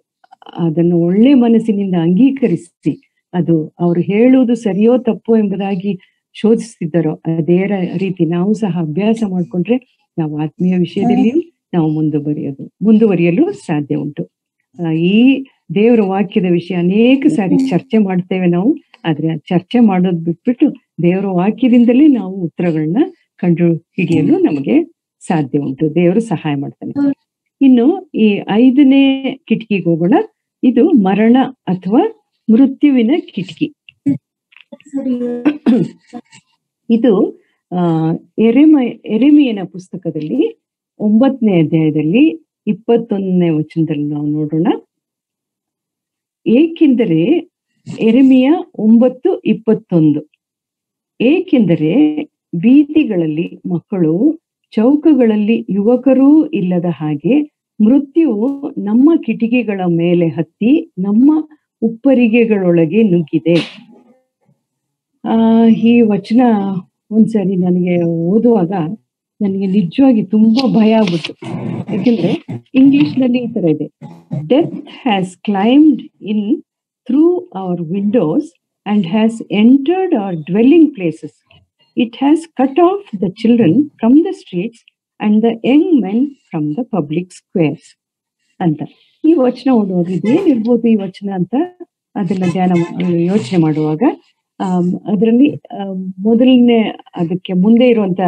ಅದನ್ನು ಒಳ್ಳೆ ಮನಸ್ಸಿನಿಂದ ಅಂಗೀಕರಿಸಿ ಅದು ಅವ್ರು ಹೇಳುವುದು ಸರಿಯೋ ತಪ್ಪೋ ಎಂಬುದಾಗಿ ಶೋಧಿಸ್ತಿದ್ದಾರೋ ಅದೇ ರ- ರೀತಿ ನಾವು ಸಹ ಅಭ್ಯಾಸ ಮಾಡ್ಕೊಂಡ್ರೆ ನಾವು ಆತ್ಮೀಯ ವಿಷಯದಲ್ಲಿಯೂ ನಾವು ಮುಂದುವರಿಯೋದು ಮುಂದುವರಿಯಲು ಸಾಧ್ಯ ಉಂಟು ಆ, ಈ ದೇವರ ವಾಕ್ಯದ ವಿಷಯ ಅನೇಕ ಸಾರಿ ಚರ್ಚೆ ಮಾಡ್ತೇವೆ ನಾವು ಆದ್ರೆ ಆ ಚರ್ಚೆ ಮಾಡೋದ್ ಬಿಟ್ಬಿಟ್ಟು ದೇವರ ವಾಕ್ಯದಿಂದಲೇ ನಾವು ಉತ್ತರಗಳನ್ನ ಕಂಡು ಹಿಡಿಯಲು ನಮಗೆ ಸಾಧ್ಯ ಉಂಟು ದೇವರು ಸಹಾಯ ಮಾಡ್ತಾನೆ ಇನ್ನು ಈ ಐದನೇ ಕಿಟಕಿಗೆ ಹೋಗೋಣ ಇದು ಮರಣ ಅಥವಾ ಮೃತ್ಯುವಿನ ಕಿಟಕಿ ಇದು ಆ ಎರೆಮ ಎರೆಮಿಯನ ಪುಸ್ತಕದಲ್ಲಿ ಒಂಬತ್ತನೇ ಅಧ್ಯಾಯದಲ್ಲಿ ಇಪ್ಪತ್ತೊಂದನೇ ವಚನದಲ್ಲಿ ನಾವು ನೋಡೋಣ ಏಕೆಂದರೆ ಎರೆಮಿಯ ಒಂಬತ್ತು ಇಪ್ಪತ್ತೊಂದು ಏಕೆಂದರೆ ಬೀದಿಗಳಲ್ಲಿ ಮಕ್ಕಳು ಚೌಕಗಳಲ್ಲಿ ಯುವಕರೂ ಇಲ್ಲದ ಹಾಗೆ ಮೃತ್ಯುವು ನಮ್ಮ ಕಿಟಿಕಿಗಳ ಮೇಲೆ ಹತ್ತಿ ನಮ್ಮ ಉಪ್ಪರಿಗೆಗಳೊಳಗೆ ನುಗ್ಗಿದೆ ಆ ಈ ವಚನ ಒಂದ್ಸರಿ ನನಗೆ ಓದುವಾಗ ನನಗೆ ನಿಜವಾಗಿ ತುಂಬಾ ಭಯ ಆಗ್ಬಿಟ್ಟು ಯಾಕೆಂದ್ರೆ ಇಂಗ್ಲಿಷ್ ನಲ್ಲಿ ಈ ತರ ಇದೆ death has climbed in through our windows and has entered our dwelling places it has cut off the children from the streets and the young men from the public squares ಅಂತ ಈ ವಚನ ಓದುವಾಗ ಇದೇನಿರ್ಬೋದು ಈ ವಚನ ಅಂತ ಅದನ್ನ ಧ್ಯಾನ ಯೋಚನೆ ಮಾಡುವಾಗ ಆಮ್, ಅದರಲ್ಲಿ ಆಮ್, ಮೊದಲನೇ ಅದಕ್ಕೆ ಮುಂದೆ ಇರುವಂತ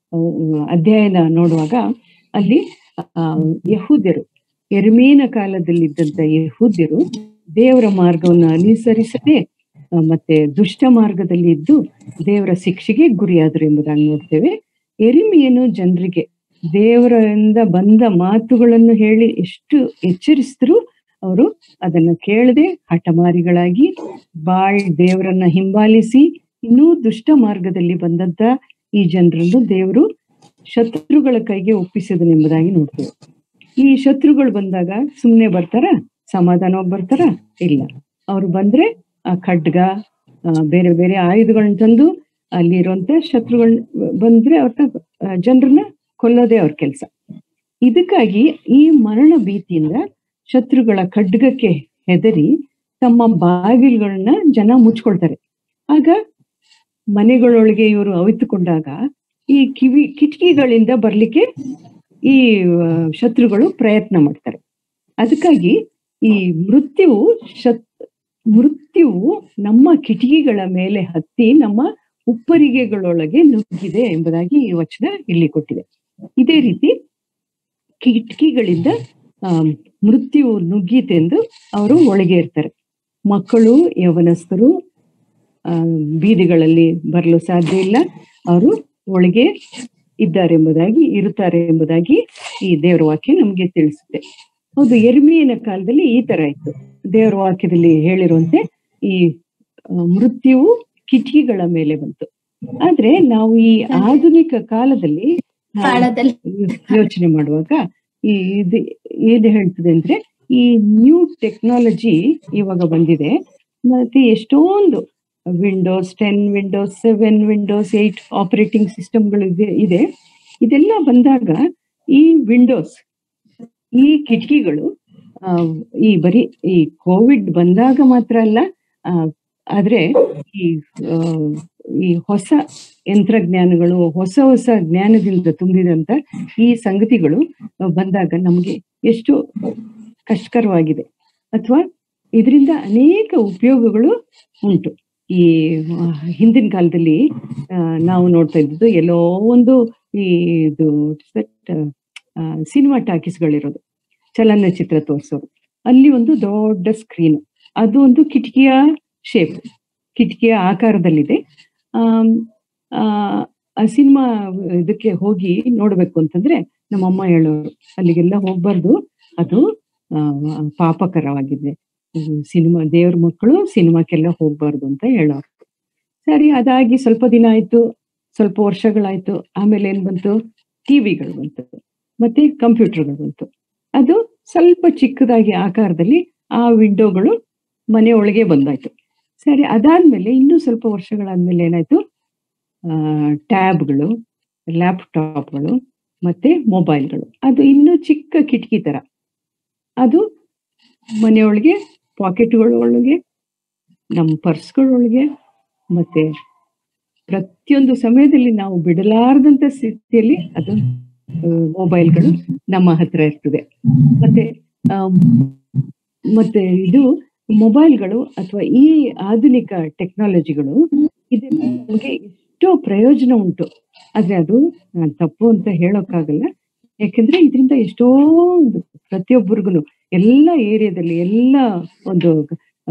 ಅಹ್, ಅಧ್ಯಯನ ನೋಡುವಾಗ ಅಲ್ಲಿ ಆ, ಯಹೂದ್ಯರು ಎರ್ಮೀನ ಕಾಲದಲ್ಲಿದ್ದಂತ ಯಹೂದ್ಯರು ದೇವರ ಮಾರ್ಗವನ್ನು ಅನುಸರಿಸದೆ ಆ, ಮತ್ತೆ ದುಷ್ಟ ಮಾರ್ಗದಲ್ಲಿ ಇದ್ದು ದೇವರ ಶಿಕ್ಷೆಗೆ ಗುರಿಯಾದರು ಎಂಬುದಾಗಿ ನೋಡ್ತೇವೆ ಎರಿಮಿಯನು ಜನರಿಗೆ ದೇವರಿಂದ ಬಂದ ಮಾತುಗಳನ್ನು ಹೇಳಿ ಎಷ್ಟು ಎಚ್ಚರಿಸಿದ್ರು ಅವರು ಅದನ್ನ ಕೇಳದೆ ಹಠಮಾರಿಗಳಾಗಿ ಬಾಳ್ ದೇವರನ್ನ ಹಿಂಬಾಲಿಸಿ ಇನ್ನೂ ದುಷ್ಟ ಮಾರ್ಗದಲ್ಲಿ ಬಂದಂತ ಈ ಜನರನ್ನು ದೇವರು ಶತ್ರುಗಳ ಕೈಗೆ ಒಪ್ಪಿಸಿದನೆಂಬುದಾಗಿ ನೋಡ್ತೇವೆ ಈ ಶತ್ರುಗಳು ಬಂದಾಗ ಸುಮ್ನೆ ಬರ್ತಾರ ಸಮಾಧಾನವಾಗಿ ಬರ್ತಾರ ಇಲ್ಲ ಅವ್ರು ಬಂದ್ರೆ ಆ ಖಡ್ಗ ಆ, ಬೇರೆ ಬೇರೆ ಆಯುಧಗಳನ್ನ ತಂದು ಅಲ್ಲಿರುವಂತ ಶತ್ರುಗಳ್ ಬಂದ್ರೆ ಅವ್ರನ್ನ ಜನರನ್ನ ಕೊಲ್ಲೋದೇ ಅವ್ರ ಕೆಲಸ ಇದಕ್ಕಾಗಿ ಈ ಮರಣ ಭೀತಿಯಿಂದ ಶತ್ರುಗಳ ಖಡ್ಗಕ್ಕೆ ಹೆದರಿ ತಮ್ಮ ಬಾಗಿಲುಗಳನ್ನ ಜನ ಮುಚ್ಕೊಳ್ತಾರೆ ಆಗ ಮನೆಗಳೊಳಗೆ ಇವರು ಅವಿತುಕೊಂಡಾಗ ಈ ಕಿವಿ ಕಿಟಕಿಗಳಿಂದ ಬರ್ಲಿಕ್ಕೆ ಈ ಆ, ಶತ್ರುಗಳು ಪ್ರಯತ್ನ ಮಾಡ್ತಾರೆ ಅದಕ್ಕಾಗಿ ಈ ಮೃತ್ಯುವು ಶತ್ ಮೃತ್ಯುವು ನಮ್ಮ ಕಿಟಕಿಗಳ ಮೇಲೆ ಹತ್ತಿ ನಮ್ಮ ಉಪ್ಪರಿಗೆಗಳೊಳಗೆ ನುಗ್ಗಿದೆ ಎಂಬುದಾಗಿ ಈ ವಚನ ಇಲ್ಲಿ ಕೊಟ್ಟಿದೆ ಇದೇ ರೀತಿ ಕಿಟಕಿಗಳಿಂದ ಆ, ಮೃತ್ಯು ನುಗ್ಗೀತೆಂದು ಅವರು ಒಳಗೆ ಇರ್ತಾರೆ ಮಕ್ಕಳು ಯವನಸ್ಥರು ಆ, ಬೀದಿಗಳಲ್ಲಿ ಬರಲು ಸಾಧ್ಯ ಇಲ್ಲ ಅವರು ಒಳಗೆ ಇದ್ದಾರೆ ಎಂಬುದಾಗಿ ಇರುತ್ತಾರೆ ಎಂಬುದಾಗಿ ಈ ದೇವರ ವಾಕ್ಯ ನಮಗೆ ತಿಳಿಸುತ್ತೆ ಹೌದು ಎರ್ಮಿಯನ ಕಾಲದಲ್ಲಿ ಈ ತರ ಇತ್ತು ದೇವರ ವಾಕ್ಯದಲ್ಲಿ ಹೇಳಿರುವಂತೆ ಈ ಆ, ಮೃತ್ಯುವು ಕಿಟಕಿಗಳ ಮೇಲೆ ಬಂತು ಆದ್ರೆ ನಾವು ಈ ಆಧುನಿಕ ಕಾಲದಲ್ಲಿ ನಾವು ಕಾಲದಲ್ಲಿ ಯೋಚನೆ ಮಾಡುವಾಗ ಈ ಇದು ಏನ್ ಹೇಳ್ತದೆ ಅಂದ್ರೆ ಈ ನ್ಯೂ ಟೆಕ್ನಾಲಜಿ ಇವಾಗ ಬಂದಿದೆ ಮತ್ತೆ ಎಷ್ಟೊಂದು Windows ten Windows seven Windows eight operating ಸಿಸ್ಟಮ್ಗಳು ಇದೆ ಇದೆ ಇದೆಲ್ಲ ಬಂದಾಗ ಈ ವಿಂಡೋಸ್ ಈ ಕಿಟಕಿಗಳು ಆ, ಈ ಬರೀ ಈ ಕೋವಿಡ್ ಬಂದಾಗ ಮಾತ್ರ ಅಲ್ಲ ಆ, ಆದ್ರೆ ಈ ಆ, ಈ ಹೊಸ ಯಂತ್ರಜ್ಞಾನಗಳು ಹೊಸ ಹೊಸ ಜ್ಞಾನದಿಂದ ತುಂಬಿದಂತ ಈ ಸಂಗತಿಗಳು ಬಂದಾಗ ನಮಗೆ ಎಷ್ಟು ಕಷ್ಟಕರವಾಗಿದೆ ಅಥವಾ ಇದರಿಂದ ಅನೇಕ ಉಪಯೋಗಗಳು ಉಂಟು ಈ ಆ, ಹಿಂದಿನ ಕಾಲದಲ್ಲಿ ಆ, ನಾವು ನೋಡ್ತಾ ಇದ್ದದ್ದು ಎಲ್ಲೋ ಒಂದು ಈ ಇದು ಸಿನಿಮಾ ಟಾಕೀಸ್ಗಳಿರೋದು ಚಲನಚಿತ್ರ ತೋರಿಸೋರು ಅಲ್ಲಿ ಒಂದು ದೊಡ್ಡ ಸ್ಕ್ರೀನ್ ಅದು ಒಂದು ಕಿಟಕಿಯ ಶೇಪ್ ಕಿಟಕಿಯ ಆಕಾರದಲ್ಲಿದೆ ಆಮ್, ಆ ಆ ಸಿನಿಮಾ ಇದಕ್ಕೆ ಹೋಗಿ ನೋಡ್ಬೇಕು ಅಂತಂದ್ರೆ ನಮ್ಮಮ್ಮ ಹೇಳೋರು ಅಲ್ಲಿಗೆಲ್ಲ ಹೋಗ್ಬಾರ್ದು ಅದು ಆ, ಪಾಪಕರವಾಗಿದೆ ಸಿನಿಮಾ ದೇವ್ರ ಮಕ್ಕಳು ಸಿನಿಮಾಕ್ಕೆಲ್ಲ ಹೋಗ್ಬಾರ್ದು ಅಂತ ಹೇಳೋರು ಸರಿ ಅದಾಗಿ ಸ್ವಲ್ಪ ದಿನ ಆಯ್ತು ಸ್ವಲ್ಪ ವರ್ಷಗಳಾಯ್ತು ಆಮೇಲೆ ಏನ್ ಬಂತು ಟಿವಿಗಳು ಬಂತು ಮತ್ತೆ ಕಂಪ್ಯೂಟರ್ಗಳು ಬಂತು ಅದು ಸ್ವಲ್ಪ ಚಿಕ್ಕದಾಗಿ ಆಕಾರದಲ್ಲಿ ಆ ವಿಂಡೋಗಳು ಮನೆ ಒಳಗೆ ಬಂದಾಯ್ತು ಸರಿ ಅದಾದ್ಮೇಲೆ ಇನ್ನೂ ಸ್ವಲ್ಪ ವರ್ಷಗಳಾದ್ಮೇಲೆ ಏನಾಯ್ತು ಟ್ಯಾಬ್ಗಳು ಲ್ಯಾಪ್ಟಾಪ್ಗಳು ಮತ್ತೆ ಮೊಬೈಲ್ಗಳು ಅದು ಇನ್ನೂ ಚಿಕ್ಕ ಕಿಟಕಿ ತರ ಅದು ಮನೆಯೊಳಗೆ ಪಾಕೆಟ್ಗಳೊಳಗೆ ನಮ್ಮ ಪರ್ಸ್ಗಳೊಳಗೆ ಮತ್ತೆ ಪ್ರತಿಯೊಂದು ಸಮಯದಲ್ಲಿ ನಾವು ಬಿಡಲಾರದಂತ ಸ್ಥಿತಿಯಲ್ಲಿ ಅದು ಆ, ಮೊಬೈಲ್ಗಳು ನಮ್ಮ ಹತ್ರ ಇರ್ತದೆ ಮತ್ತೆ ಆಮ್, ಮತ್ತೆ ಇದು ಮೊಬೈಲ್ಗಳು ಅಥವಾ ಈ ಆಧುನಿಕ ಟೆಕ್ನಾಲಜಿಗಳು ಇದರಿಂದ ನಮಗೆ ಎಷ್ಟೋ ಪ್ರಯೋಜನ ಉಂಟು ಆದ್ರೆ ಅದು ನಾನ್ ತಪ್ಪು ಅಂತ ಹೇಳೋಕ್ಕಾಗಲ್ಲ ಯಾಕಂದ್ರೆ ಇದರಿಂದ ಎಷ್ಟೋ ಒಂದು ಪ್ರತಿಯೊಬ್ಬರಿಗೂ ಎಲ್ಲ ಏರಿಯಾದಲ್ಲಿ ಎಲ್ಲ ಒಂದು ಆ,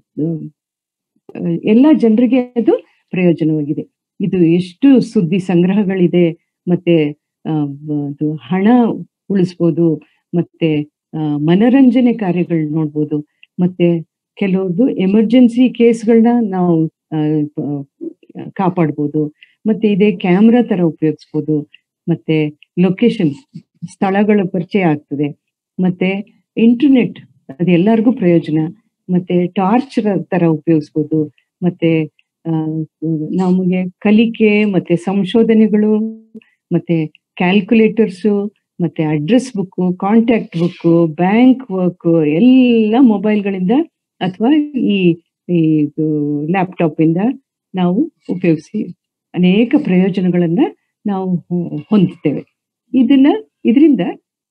ಆ, ಎಲ್ಲ ಜನರಿಗೆ ಅದು ಪ್ರಯೋಜನವಾಗಿದೆ ಇದು ಎಷ್ಟು ಸುದ್ದಿ ಸಂಗ್ರಹಗಳಿದೆ ಮತ್ತೆ ಆ, ಬ- ಅದು ಹಣ ಉಳಿಸ್ಬೋದು ಮತ್ತೆ ಆ, ಮನರಂಜನೆ ಕಾರ್ಯಗಳು ನೋಡ್ಬೋದು ಮತ್ತೆ ಕೆಲವ್ರದ್ದು ಎಮರ್ಜೆನ್ಸಿ ಕೇಸ್ಗಳನ್ನ ನಾವು ಆ, ಪ- ಕಾಪಾಡ್ಬೋದು ಮತ್ತೆ ಇದೇ ಕ್ಯಾಮ್ರಾ ತರ ಉಪಯೋಗಿಸ್ಬೋದು ಮತ್ತೆ ಲೊಕೇಶನ್ ಸ್ಥಳಗಳ ಪರಿಚಯ ಆಗ್ತದೆ ಮತ್ತೆ ಇಂಟರ್ನೆಟ್ ಅದು ಎಲ್ಲರಿಗೂ ಪ್ರಯೋಜನ ಮತ್ತೆ ಟಾರ್ಚ್ ತರ ಉಪಯೋಗಿಸ್ಬೋದು ಮತ್ತೆ ಆ, ನಮಗೆ ಕಲಿಕೆ ಮತ್ತೆ ಸಂಶೋಧನೆಗಳು ಮತ್ತೆ ಕ್ಯಾಲ್ಕುಲೇಟರ್ಸ್ ಮತ್ತೆ address book contact book bank work ಎಲ್ಲ ಮೊಬೈಲ್ಗಳಿಂದ ಅಥವಾ ಈ ಈ ಲ್ಯಾಪ್ಟಾಪ್ ಇಂದ ನಾವು ಉಪಯೋಗಿಸಿ ಅನೇಕ ಪ್ರಯೋಜನಗಳನ್ನ ನಾವು ಹೊ- ಹೊಂದುತ್ತೇವೆ ಇದನ್ನ ಇದರಿಂದ